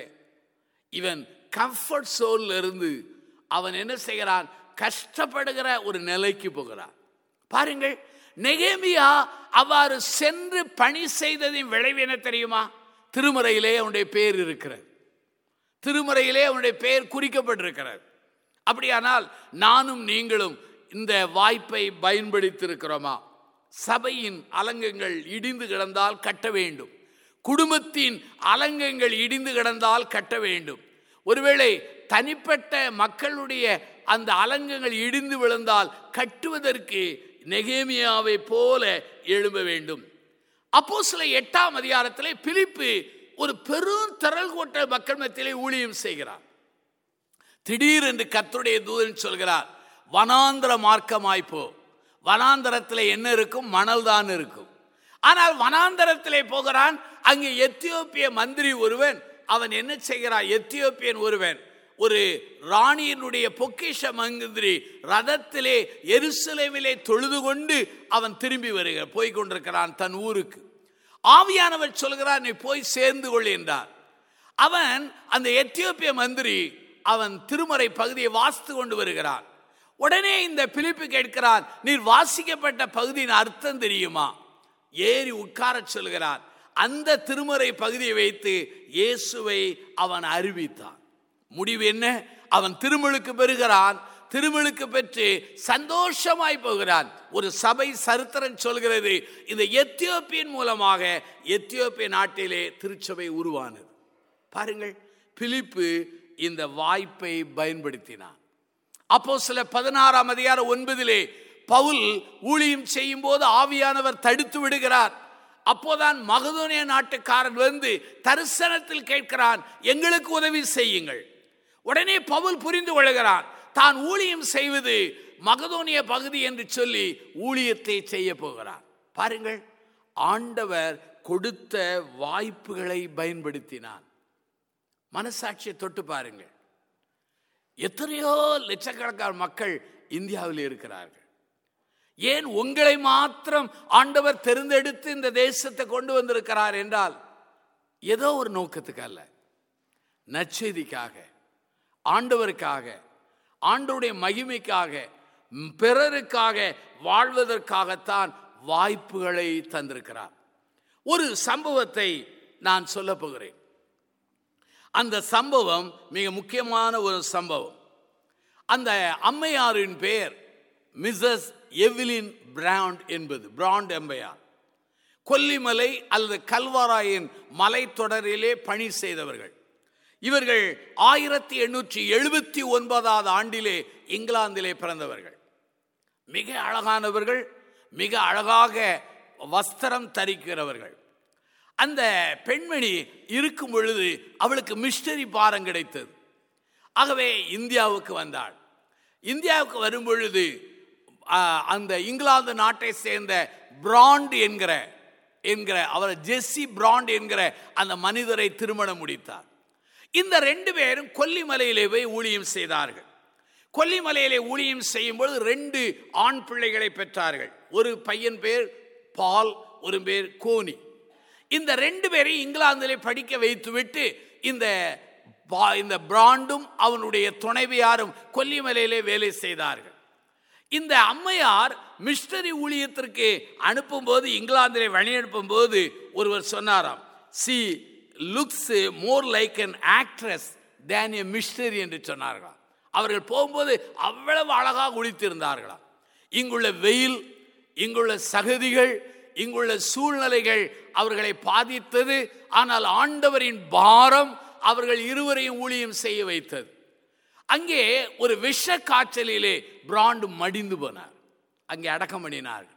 இவன் கம்ஃபர்ட் சோல்ல இருந்து அவன் என்ன செய்கிறான் கஷ்டப்படுகிற ஒரு நிலைக்கு போகிறான் பாருங்கள் நெகேமியா அவ்வாறு சென்று பணி செய்ததின் விளைவு என்ன தெரியுமா திருமறையிலே அவனுடைய பேர் இருக்கிறது திருமறையிலே அவனுடைய பெயர் குறிக்கப்பட்டிருக்கிறது அப்படியானால் நானும் நீங்களும் இந்த வாய்ப்பை பயன்படுத்தியிருக்கிறோமா சபையின் அலங்கங்கள் இடிந்து கிடந்தால் கட்ட வேண்டும் குடும்பத்தின் அலங்கங்கள் இடிந்து கிடந்தால் கட்ட வேண்டும் ஒருவேளை தனிப்பட்ட மக்களுடைய அந்த அலங்கங்கள் இடிந்து விழுந்தால் கட்டுவதற்கு நெகேமியாவை போல எழும்ப வேண்டும் அப்போ சில எட்டாம் அதிகாரத்திலே பிலிப்பு ஒரு பெரும் திரள் கூட்ட மக்கள் மத்தியிலே ஊழியம் செய்கிறார் திடீரென்று கர்த்தருடைய தூதன் சொல்கிறார் வனாந்திர மார்க்கமாய்ப்போ வனாந்தரத்தில் என்ன இருக்கும் மணல் தான் இருக்கும் ஆனால் வனாந்தரத்திலே போகிறான் அங்கே எத்தியோப்பிய மந்திரி ஒருவன் அவன் என்ன செய்கிறான் எத்தியோப்பியன் ஒருவன் ஒரு ராணியினுடைய பொக்கிஷ மந்திரி ரதத்திலே எருசலேமிலே தொழுது கொண்டு அவன் திரும்பி வருக போய் கொண்டிருக்கிறான் தன் ஊருக்கு ஆவியானவர் சொல்கிறார் நீ போய் சேர்ந்து கொள் என்றார் அவன் அந்த எத்தியோப்பிய மந்திரி அவன் திருமறை பகுதியை வாசித்து கொண்டு வருகிறான் உடனே இந்த பிலிப்பு கேட்கிறான் நீர் வாசிக்கப்பட்ட பகுதியின் அர்த்தம் தெரியுமா ஏறி உட்கார சொல்கிறான் அந்த திருமறை பகுதியை வைத்து இயேசுவை அவன் அறிவித்தான் முடிவு என்ன அவன் திருமுழுக்கு பெறுகிறான் திருமுழுக்கு பெற்று சந்தோஷமாய் போகிறான் ஒரு சபை சரித்திரம் சொல்கிறது இந்த எத்தியோப்பியன் மூலமாக எத்தியோப்பிய நாட்டிலே திருச்சபை உருவானது பாருங்கள் பிலிப்பு இந்த வாய்ப்பை பயன்படுத்தினான் அப்போ சில பதினாறாம் அதிகாரம் ஒன்பதிலே பவுல் ஊழியம் செய்யும் போது ஆவியானவர் தடுத்து விடுகிறார் அப்போதான் மகதோனிய நாட்டுக்காரன் வந்து தரிசனத்தில் கேட்கிறான் எங்களுக்கு உதவி செய்யுங்கள் உடனே பவுல் புரிந்து கொள்கிறான் தான் ஊழியம் செய்வது மகதோனிய பகுதி என்று சொல்லி ஊழியத்தை செய்ய போகிறான் பாருங்கள் ஆண்டவர் கொடுத்த வாய்ப்புகளை பயன்படுத்தினான் மனசாட்சியை தொட்டு பாருங்கள் எத்தனையோ லட்சக்கணக்கான மக்கள் இந்தியாவில் இருக்கிறார்கள் ஏன் உங்களை மாத்திரம் ஆண்டவர் தெரிந்தெடுத்து இந்த தேசத்தை கொண்டு வந்திருக்கிறார் என்றால் ஏதோ ஒரு நோக்கத்துக்கு அல்ல நற்செய்திக்காக ஆண்டவருக்காக ஆண்டவருடைய மகிமைக்காக ம், பிறருக்காக வாழ்வதற்காகத்தான் வாய்ப்புகளை தந்திருக்கிறார் ஒரு சம்பவத்தை நான் சொல்ல போகிறேன் அந்த சம்பவம் மிக முக்கியமான ஒரு சம்பவம் அந்த அம்மையாரின் பெயர் மிஸ்ஸஸ் எவிலின் பிராண்ட் என்பது பிராண்ட் அம்மையார் கொல்லிமலை அல்லது கல்வாராயின் மலைத்தொடரிலே பணி செய்தவர்கள் இவர்கள் ஆயிரத்தி எண்ணூற்றி எழுபத்தி ஒன்பதாவது ஆண்டிலே இங்கிலாந்திலே பிறந்தவர்கள் மிக அழகானவர்கள் மிக அழகாக வஸ்திரம் தரிக்கிறவர்கள் அந்த பெண்மணி இருக்கும் பொழுது அவளுக்கு மிஸ்டரி பாரம் கிடைத்தது ஆகவே இந்தியாவுக்கு வந்தாள் இந்தியாவுக்கு வரும் பொழுது ஆ, அந்த இங்கிலாந்து நாட்டை சேர்ந்த பிராண்ட் என்கிற என்கிற அவர் ஜெஸ்ஸி பிராண்ட் என்கிற அந்த மனிதரை திருமணம் முடித்தார் இந்த ரெண்டு பேரும் கொல்லிமலையிலே போய் ஊழியம் செய்தார்கள் கொல்லிமலையிலே ஊழியம் செய்யும் பொழுது ரெண்டு ஆண் பிள்ளைகளை பெற்றார்கள் ஒரு பையன் பேர் பால் ஒரு பேர் கோனி இந்த ரெண்டு பேரையும் இங்கிலாந்திலே படிக்க வைத்துவிட்டு இந்த பா- இந்த பிராண்டும் அவனுடைய துணைவியாரும் கொல்லிமலையிலே வேலை செய்தார்கள் இந்த அம்மையார் மிஸ்டரி ஊழியத்திற்கு அனுப்பும்போது இங்கிலாந்திலே வழி அனுப்பும்போது ஒருவர் சொன்னாராம் she looks more like an actress than a mystery என்று சொன்னார்களாம் அவர்கள் போகும்போது அவ்வளவு அழகாக ஒழித்திருந்தார்களாம் இங்குள்ள வெயில் இங்குள்ள சகதிகள் இங்குள்ள சூழ்நிலைகள் அவர்களை பாதித்தது ஆனால் ஆண்டவரின் பாரம் அவர்கள் இருவரையும் ஊழியம் செய்ய வைத்தது அங்கே ஒரு விஷ காய்ச்சலிலே பிராண்டு மடிந்து போனார் அங்கே அடக்கம் பண்ணினார்கள்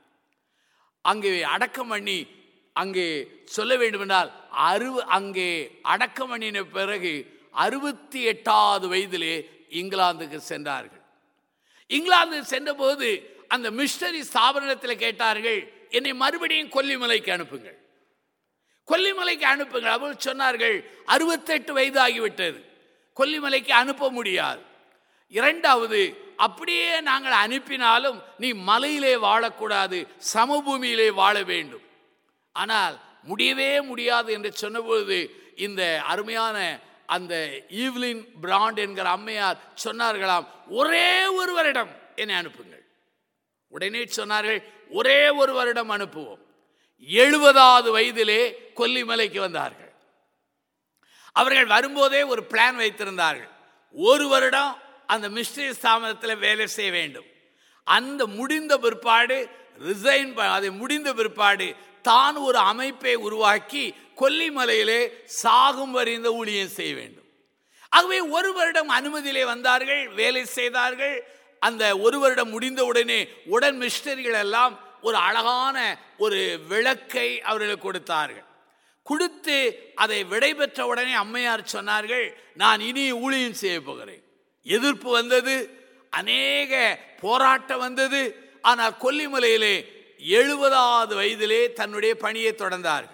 அங்கே அடக்கம் பண்ணி அங்கே சொல்ல வேண்டுமென்றால் அறுவ அங்கே அடக்கம் பண்ணின பிறகு அறுபத்தி எட்டாவது வயதிலே இங்கிலாந்துக்கு சென்றார்கள் இங்கிலாந்து சென்றபோது அந்த மிஷனரி ஸ்தாபனத்தில் கேட்டார்கள் என்னை மறுபடியும் கொல்லிமலைக்கு அனுப்புங்கள் கொல்லிமலைக்கு அனுப்புங்கள் அவர்கள் சொன்னார்கள் அறுபத்தெட்டு வயது ஆகிவிட்டது கொல்லிமலைக்கு அனுப்ப முடியாது இரண்டாவது அப்படியே நாங்கள் அனுப்பினாலும் நீ மலையிலே வாழக்கூடாது சமபூமியிலே வாழ வேண்டும் ஆனால் முடியவே முடியாது என்று சொன்னபொழுது இந்த அருமையான அந்த ஈவ்லின் பிராண்ட் என்கிற அம்மையார் சொன்னார்களாம் ஒரே ஒரு வருடம் என்னை அனுப்புங்கள் உடனே சொன்னார்கள் ஒரே ஒரு வருடம் அனுப்புவோம் எழுபதாவது வயதிலே கொல்லிமலைக்கு வந்தார்கள் அவர்கள் வரும்போதே ஒரு பிளான் வைத்திருந்தார்கள் ஒரு வருடம் அந்த மிஸ்ட்ரி ஸ்தாபனத்தில் வேலை செய்ய வேண்டும் அந்த முடிந்த பிற்பாடு ரிசைன் அதை முடிந்த பிற்பாடு தான் ஒரு அமைப்பை உருவாக்கி கொல்லிமலையிலே சாகும் வரைந்த ஊழியம் செய்ய வேண்டும் ஆகவே ஒரு வருடம் அனுமதியிலே வந்தார்கள் வேலை செய்தார்கள் அந்த ஒரு வருடம் முடிந்தவுடனே உடன் மிஸ்டரிகள் எல்லாம் ஒரு அழகான ஒரு விளக்கை அவர்களுக்கு கொடுத்தார்கள் கொடுத்து அதை விடைபெற்ற உடனே அம்மையார் சொன்னார்கள் நான் இனி ஊழியம் செய்ய போகிறேன் எதிர்ப்பு வந்தது அநேக போராட்டம் வந்தது ஆனால் கொல்லிமலையிலே எழுபதாவது வயதிலே தன்னுடைய பணியை தொடர்ந்தார்கள்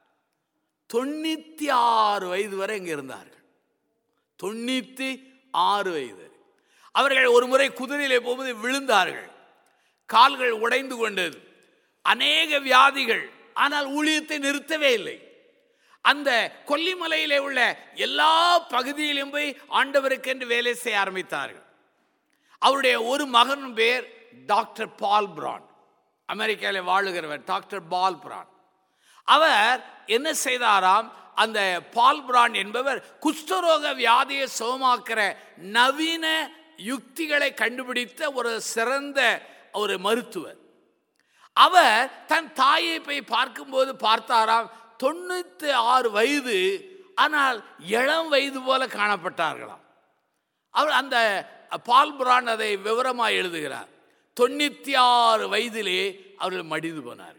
தொண்ணூத்தி ஆறு வயது வரை இங்கே இருந்தார்கள் தொண்ணூத்தி ஆறு வயது அவர்கள் ஒரு முறை குதிரையிலே போகும்போது விழுந்தார்கள் கால்கள் உடைந்து கொண்டது அநேக வியாதிகள் ஆனால் ஊழியத்தை நிறுத்தவே இல்லை அந்த கொல்லிமலையிலே உள்ள எல்லா பகுதியிலும் போய் ஆண்டவருக்கென்று வேலை செய்ய ஆரம்பித்தார்கள் அவருடைய ஒரு மகன் பேர் டாக்டர் பால் பிரான் அமெரிக்காவில் வாழுகிறவர் டாக்டர் பால் பிரான் அவர் என்ன செய்தாராம் அந்த பால் பிரான் என்பவர் குஷ்டரோக வியாதியை சுகமாக்குற நவீன யுக்திகளை கண்டுபிடித்த ஒரு சிறந்த ஒரு மருத்துவர் அவர் தன் தாயை போய் பார்க்கும்போது பார்த்தாராம் தொண்ணூத்தி ஆறு வயது ஆனால் இளம் வயது போல காணப்பட்டார்களாம் அவர் அந்த பால் புரான் அதை விவரமாக எழுதுகிறார் தொண்ணூத்தி ஆறு வயதிலே அவர்கள் மடிந்து போனார்கள்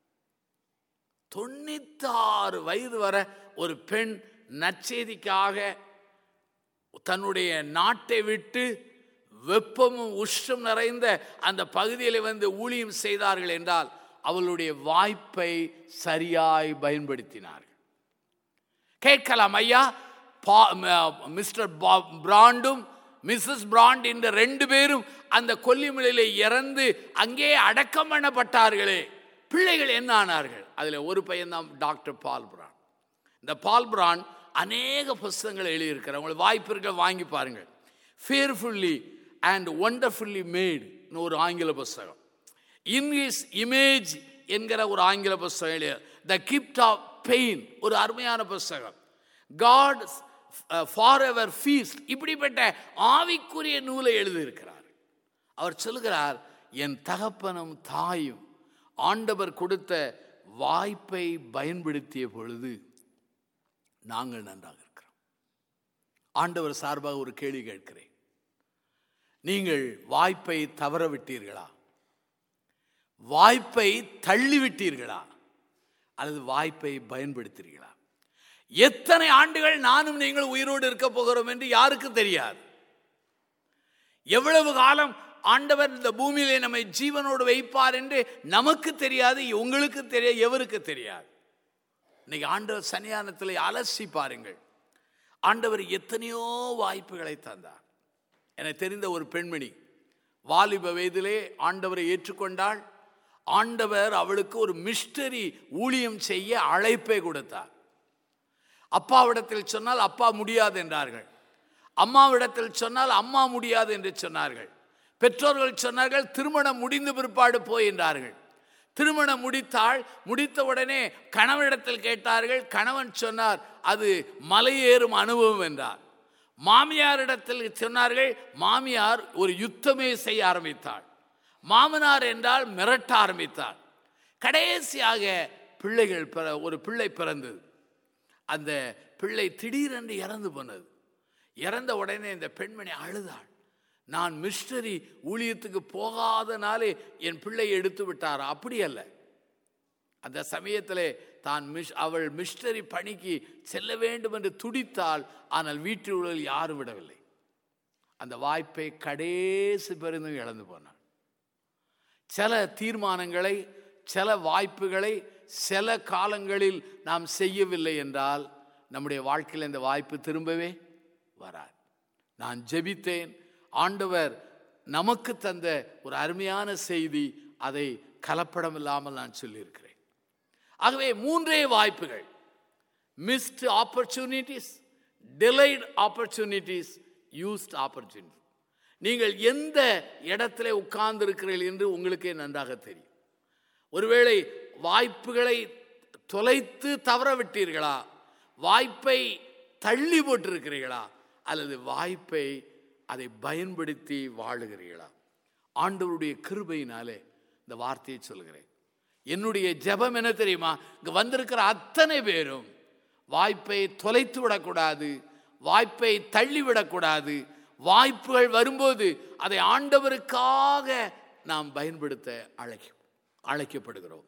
தொண்ணூத்தி ஆறு வயது வர ஒரு பெண் நற்செய்திக்காக தன்னுடைய நாட்டை விட்டு வெப்பமும் உஷ்டம் நிறைந்த அந்த பகுதியில் வந்து ஊழியம் செய்தார்கள் என்றால் அவளுடைய வாய்ப்பை சரியாய் பயன்படுத்தினார்கள் கேட்கலாம் ஐயா மிஸ்டர் பிராண்டும் மிஸ்ஸஸ் பிராண்ட் என்ற ரெண்டு பேரும் அந்த கொல்லிமலையில இறந்து அங்கே அடக்கம் பண்ணப்பட்டார்களே பிள்ளைகள் என்ன ஆனார்கள் அதில் ஒரு பையன் தான் டாக்டர் பால் பிரான் இந்த பால் பிரான் அநேக புஸ்தகங்கள் எழுதியிருக்கிறார் உங்களுக்கு வாய்ப்பு இருக்க வாங்கி பாருங்கள் ஃபேர்ஃபுல்லி அண்ட் ஒண்டர்ஃபுல்லி மேட் ஒரு ஆங்கில புஸ்தகம் இன் இஸ் இமேஜ் என்கிற ஒரு ஆங்கில புஸ்தகம் எழுதிய த கிப்ட் ஆஃப் பெயின் ஒரு அருமையான புஸ்தகம் காட் ஃபார் எவர் ஃபீஸ்ட் இப்படிப்பட்ட ஆவிக்குரிய நூலை எழுதியிருக்கிறார் அவர் சொல்கிறார் என் தகப்பனும் தாயும் ஆண்டவர் கொடுத்த வாய்ப்பை பயன்படுத்திய பொழுது நாங்கள் நன்றாக இருக்கிறோம் ஆண்டவர் சார்பாக ஒரு கேள்வி கேட்கிறேன் நீங்கள் வாய்ப்பை தவற விட்டீர்களா வாய்ப்பை தள்ளிவிட்டீர்களா அல்லது வாய்ப்பை பயன்படுத்தீர்களா எத்தனை ஆண்டுகள் நானும் நீங்கள் உயிரோடு இருக்க போகிறோம் என்று யாருக்கு தெரியாது எவ்வளவு காலம் ஆண்டவர் இந்த பூமியிலே நம்மை ஜீவனோடு வைப்பார் என்று நமக்கு தெரியாது உங்களுக்கு தெரியாது எவருக்கு தெரியாது இன்னைக்கு ஆண்டவர் சன்னியானத்தில் அலசி பாருங்கள் ஆண்டவர் எத்தனையோ வாய்ப்புகளை தந்தார் எனக்கு தெரிந்த ஒரு பெண்மணி வாலிப வயதிலே ஆண்டவரை ஏற்றுக்கொண்டாள் ஆண்டவர் அவளுக்கு ஒரு மிஸ்டரி ஊழியம் செய்ய அழைப்பை கொடுத்தார் அப்பாவிடத்தில் சொன்னால் அப்பா முடியாது என்றார்கள் அம்மாவிடத்தில் சொன்னால் அம்மா முடியாது என்று சொன்னார்கள் பெற்றோர்கள் சொன்னார்கள் திருமணம் முடிந்த பிற்பாடு போய் என்றார்கள் திருமணம் முடித்தாள் முடித்த உடனே கணவனிடத்தில் கேட்டார்கள் கணவன் சொன்னார் அது மலையேறும் அனுபவம் என்றார் மாமியாரிடத்தில் சொன்னார்கள் மாமியார் ஒரு யுத்தமே செய்ய ஆரம்பித்தாள் மாமனார் என்றால் மிரட்ட ஆரம்பித்தார் கடைசியாக பிள்ளைகள் பிற ஒரு பிள்ளை பிறந்தது அந்த பிள்ளை திடீரென்று இறந்து போனது இறந்த உடனே இந்த பெண்மணி அழுதாள் நான் மிஸ்டரி ஊழியத்துக்கு போகாதனாலே என் பிள்ளையை எடுத்து விட்டாரா அப்படி அல்ல அந்த சமயத்திலே தான் மிஸ் அவள் மிஸ்டரி பணிக்கு செல்ல வேண்டும் என்று துடித்தாள் ஆனால் வீட்டில் உள்ள யாரும் விடவில்லை அந்த வாய்ப்பை கடைசி பெருந்தும் இழந்து போனாள் சில தீர்மானங்களை சில வாய்ப்புகளை சில காலங்களில் நாம் செய்யவில்லை என்றால் நம்முடைய வாழ்க்கையில் இந்த வாய்ப்பு திரும்பவே வராது நான் ஜெபித்தேன் ஆண்டவர் நமக்கு தந்த ஒரு அருமையான செய்தி அதை கலப்படம் இல்லாமல் நான் சொல்லியிருக்கிறேன் ஆகவே மூன்றே வாய்ப்புகள் missed opportunities delayed opportunities used opportunity நீங்கள் எந்த இடத்துல உட்கார்ந்து இருக்கிறீர்கள் என்று உங்களுக்கே நன்றாக தெரியும் ஒருவேளை வாய்ப்புகளை தொலைத்து தவற விட்டீர்களா வாய்ப்பை தள்ளி போட்டிருக்கிறீர்களா அல்லது வாய்ப்பை அதை பயன்படுத்தி வாழுகிறீர்களா ஆண்டவருடைய கிருபையினாலே இந்த வார்த்தையை சொல்கிறேன் என்னுடைய ஜெபம் என்ன தெரியுமா இங்க வந்திருக்கிற அத்தனை பேரும் வாய்ப்பை தொலைத்து விடக்கூடாது வாய்ப்பை தள்ளி விடக்கூடாது வாய்ப்புகள் வரும்போது அதை ஆண்டவருக்காக நாம் பயன்படுத்த அழைக்க அழைக்கப்படுகிறோம்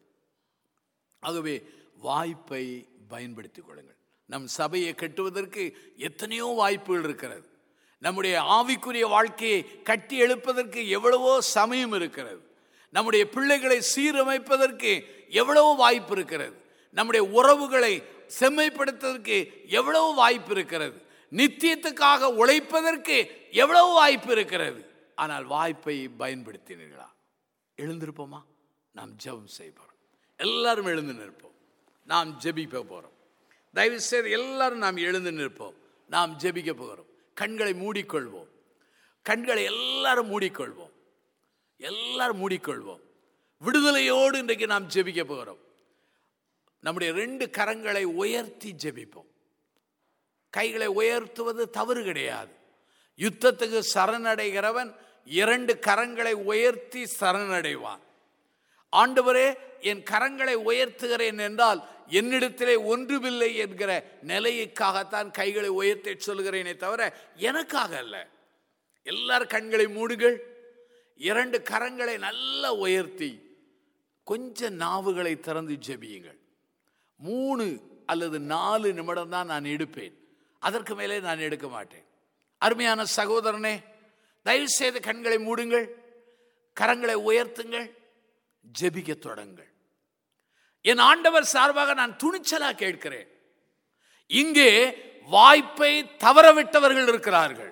ஆகவே வாய்ப்பை பயன்படுத்திக் கொள்ளுங்கள் நம் சபையை கட்டுவதற்கு எத்தனையோ வாய்ப்புகள் இருக்கிறது நம்முடைய ஆவிக்குரிய வாழ்க்கையை கட்டி எழுப்பதற்கு எவ்வளவோ சமயம் இருக்கிறது நம்முடைய பிள்ளைகளை சீரமைப்பதற்கு எவ்வளவோ வாய்ப்பு இருக்கிறது நம்முடைய உறவுகளை செம்மைப்படுத்துவதற்கு எவ்வளவு வாய்ப்பு இருக்கிறது நித்தியத்துக்காக உழைப்பதற்கு எவ்வளவு வாய்ப்பு இருக்கிறது ஆனால் வாய்ப்பை பயன்படுத்தினீர்களா எழுந்திருப்போமா நாம் ஜெபம் செய்வோம் எல்லாரும் எழுந்து நிற்போம் நாம் ஜெபிக்க போகிறோம் தயவு செய்து எல்லாரும் நாம் எழுந்து நிற்போம் நாம் ஜெபிக்க போகிறோம் கண்களை மூடிக்கொள்வோம் கண்களை எல்லாரும் மூடிக்கொள்வோம் எல்லாரும் மூடிக்கொள்வோம் விடுதலையோடு இன்றைக்கு நாம் ஜெபிக்க போகிறோம் நம்முடைய ரெண்டு கரங்களை உயர்த்தி ஜெபிப்போம் கைகளை உயர்த்துவது தவறு கிடையாது யுத்தத்துக்கு சரணடைகிறவன் இரண்டு கரங்களை உயர்த்தி சரணடைவான் ஆண்டவரே என் கரங்களை உயர்த்துகிறேன் என்றால் என்னிடத்திலே ஒன்றுமில்லை என்கிற நிலைக்காகத்தான் கைகளை உயர்த்தி சொல்கிறேனே தவிர எனக்காக அல்ல எல்லார் கண்களை மூடுங்கள் இரண்டு கரங்களை நல்லா உயர்த்தி கொஞ்ச நாவுகளை திறந்து ஜெபியுங்கள் மூணு அல்லது நாலு நிமிடம் தான் நான் எடுப்பேன் அதற்கு மேலே நான் எடுக்க மாட்டேன் அருமையான சகோதரனே தயவு செய்து கண்களை மூடுங்கள் கரங்களை உயர்த்துங்கள் ஜெபிக்க தொடங்கள் என் ஆண்டவர் சார்பாக நான் துணிச்சலா கேட்கிறேன் இங்கே வாய்ப்பை தவறவிட்டவர்கள் இருக்கிறார்கள்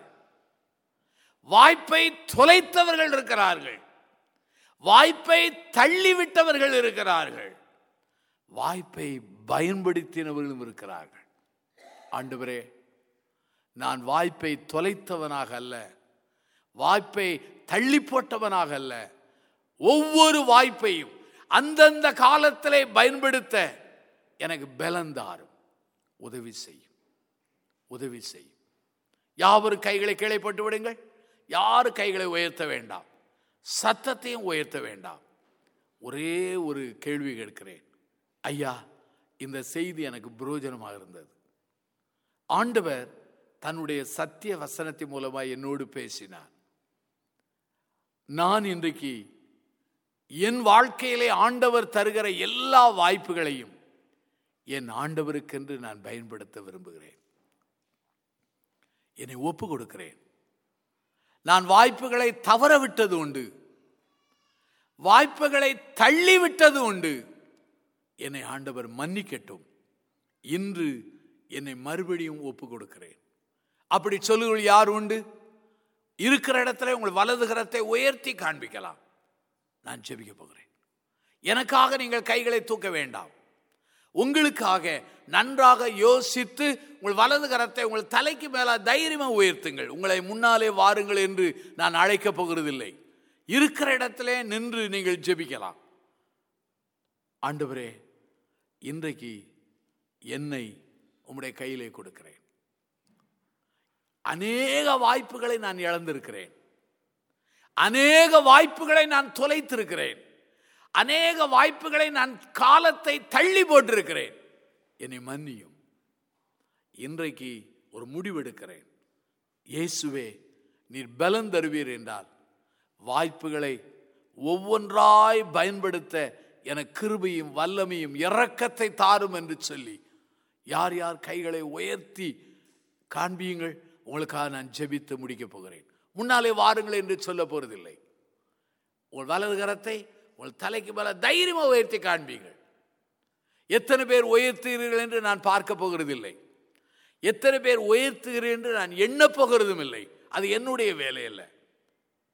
வாய்ப்பை தொலைத்தவர்கள் இருக்கிறார்கள் வாய்ப்பை தள்ளிவிட்டவர்கள் இருக்கிறார்கள் வாய்ப்பை பயன்படுத்தினவர்களும் இருக்கிறார்கள் ஆண்டவரே நான் வாய்ப்பை தொலைத்தவனாக அல்ல வாய்ப்பை தள்ளி போட்டவனாக அல்ல ஒவ்வொரு வாய்ப்பையும் அந்தந்த காலத்திலே பயன்படுத்த எனக்கு பலந்தாரும் உதவி செய்யும் உதவி செய்யும் யாவரும் கைகளை கீழே போட்டு விடுங்கள் யாரும் கைகளை உயர்த்த வேண்டாம் சத்தத்தையும் உயர்த்த வேண்டாம் ஒரே ஒரு கேள்வி கேட்கிறேன் ஐயா இந்த செய்தி எனக்கு புரோஜனமாக இருந்தது ஆண்டவர் தன்னுடைய சத்திய வசனத்தின் மூலமாக என்னோடு பேசினார் நான் இன்றைக்கு என் வாழ்க்கையிலே ஆண்டவர் தருகிற எல்லா வாய்ப்புகளையும் என் ஆண்டவருக்கென்று நான் பயன்படுத்த விரும்புகிறேன் என்னை ஒப்பு கொடுக்கிறேன் நான் வாய்ப்புகளை தவற விட்டது உண்டு வாய்ப்புகளை தள்ளி விட்டது உண்டு என்னை ஆண்டவர் மன்னிக்கட்டும் இன்று என்னை மறுபடியும் ஒப்பு கொடுக்கிறேன் அப்படி சொல்லுகள் யார் உண்டு இருக்கிற இடத்துல உங்கள் வலது கரத்தை உயர்த்தி காண்பிக்கலாம் நான் ஜெபிக்க போகிறேன் எனக்காக நீங்கள் கைகளை தூக்க வேண்டாம் உங்களுக்காக நன்றாக யோசித்து உங்கள் வலது கரத்தை உங்கள் தலைக்கு மேல தைரியமா உயர்த்துங்கள் உங்களை முன்னாலே வாருங்கள் என்று நான் அழைக்கப் போகிறதில்லை இருக்கிற இடத்திலே நின்று நீங்கள் ஜெபிக்கலாம் ஆண்டவரே இன்றைக்கு என்னை உம்முடைய கையிலே கொடுக்கிறேன் அநேக வாய்ப்புகளை நான் இழந்திருக்கிறேன் அநேக வாய்ப்புகளை நான் தொலைத்திருக்கிறேன் அநேக வாய்ப்புகளை நான் காலத்தை தள்ளி போட்டிருக்கிறேன் என்னை மன்னியும் இன்றைக்கு ஒரு முடிவெடுக்கிறேன் இயேசுவே நீர் பலன் தருவீர் என்றால் வாய்ப்புகளை ஒவ்வொன்றாய் பயன்படுத்த என கிருபையும் வல்லமையும் இரக்கத்தை தாரும் என்று சொல்லி யார் யார் கைகளை உயர்த்தி காண்பியுங்கள் உங்களுக்காக நான் ஜெபித்து முடிக்கப் போகிறேன் முன்னாலே வாருங்கள் என்று சொல்ல போறதில்லை உங்கள் வலது கரத்தை உங்கள் தலைக்கு மேல தைரியமா உயர்த்தி காண்பீங்கள் எத்தனை பேர் உயர்த்துகிறீர்கள் என்று நான் பார்க்க போகிறதில்லை எத்தனை பேர் உயர்த்துகிறேன் என்று நான் எண்ணப் போகிறதும் இல்லை அது என்னுடைய வேலை அல்ல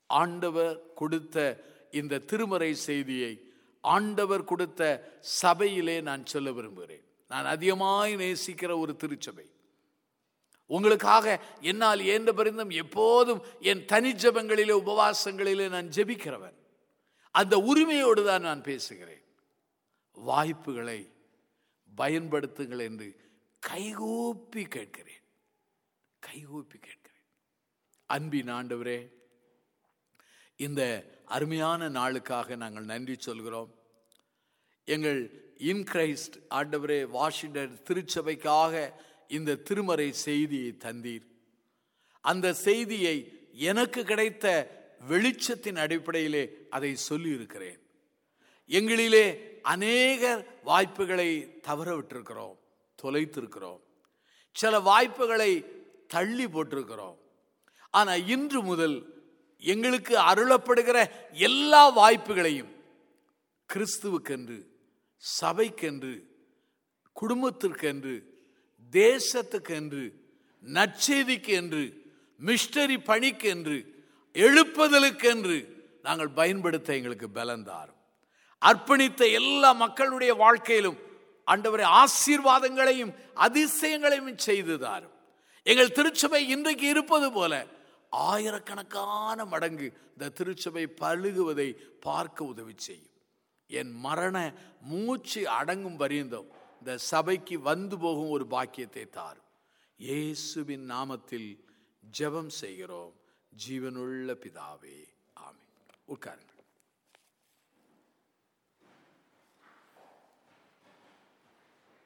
ஆண்டவர் கொடுத்த இந்த திருமறை செய்தியை ஆண்டவர் கொடுத்த சபையிலே நான் சொல்ல விரும்புகிறேன் நான் அதிகமாய் நேசிக்கிற ஒரு திருச்சபை உங்களுக்காக என்னால் ஏந்த பரிந்தம் எப்போதும் என் தனி ஜபங்களிலே உபவாசங்களிலே நான் ஜெபிக்கிறவன் அந்த உரிமையோடு தான் நான் பேசுகிறேன் வாய்ப்புகளை பயன்படுத்துங்கள் என்று கைகூப்பி கேட்கிறேன் கைகூப்பி கேட்கிறேன் அன்பின் ஆண்டவரே இந்த அருமையான நாளுக்காக நாங்கள் நன்றி சொல்கிறோம் எங்கள் இன் கிரைஸ்ட் ஆண்டவரே வாஷிங்டன் திருச்சபைக்காக இந்த திருமறை செய்தியை தந்தீர் அந்த செய்தியை எனக்கு கிடைத்த வெளிச்சத்தின் அடிப்படையிலே அதை சொல்லி இருக்கிறேன் எங்களிலே அநேகர் வாய்ப்புகளை தவற விட்டிருக்கிறோம் தொலைத்திருக்கிறோம் சில வாய்ப்புகளை தள்ளி போட்டிருக்கிறோம் ஆனால் இன்று முதல் எங்களுக்கு அருளப்படுகிற எல்லா வாய்ப்புகளையும் கிறிஸ்துவுக்கென்று சபைக்கென்று குடும்பத்திற்கென்று தேசத்துக்கென்று நற்செய்திக்கு என்று மிஸ்டரி பணிக்கு என்று எழுப்புதலுக்கென்று நாங்கள் பயன்படுத்த எங்களுக்கு பலன் தாரும் அர்ப்பணித்த எல்லா மக்களுடைய வாழ்க்கையிலும் ஆண்டவரை ஆசீர்வாதங்களையும் அதிசயங்களையும் செய்து தாரும் எங்கள் திருச்சபை இன்றைக்கு இருப்பது போல ஆயிரக்கணக்கான மடங்கு இந்த திருச்சபை பழுகுவதை பார்க்க உதவி செய்யும் என் மரண மூச்சு அடங்கும் பரியந்தம் இந்த சபைக்கு வந்து போகும் ஒரு பாக்கியத்தை தாரும் இயேசுவின் நாமத்தில் ஜெபம் செய்கிறோம் ஜீவனுள்ள பிதாவே ஆமென் உட்காருங்க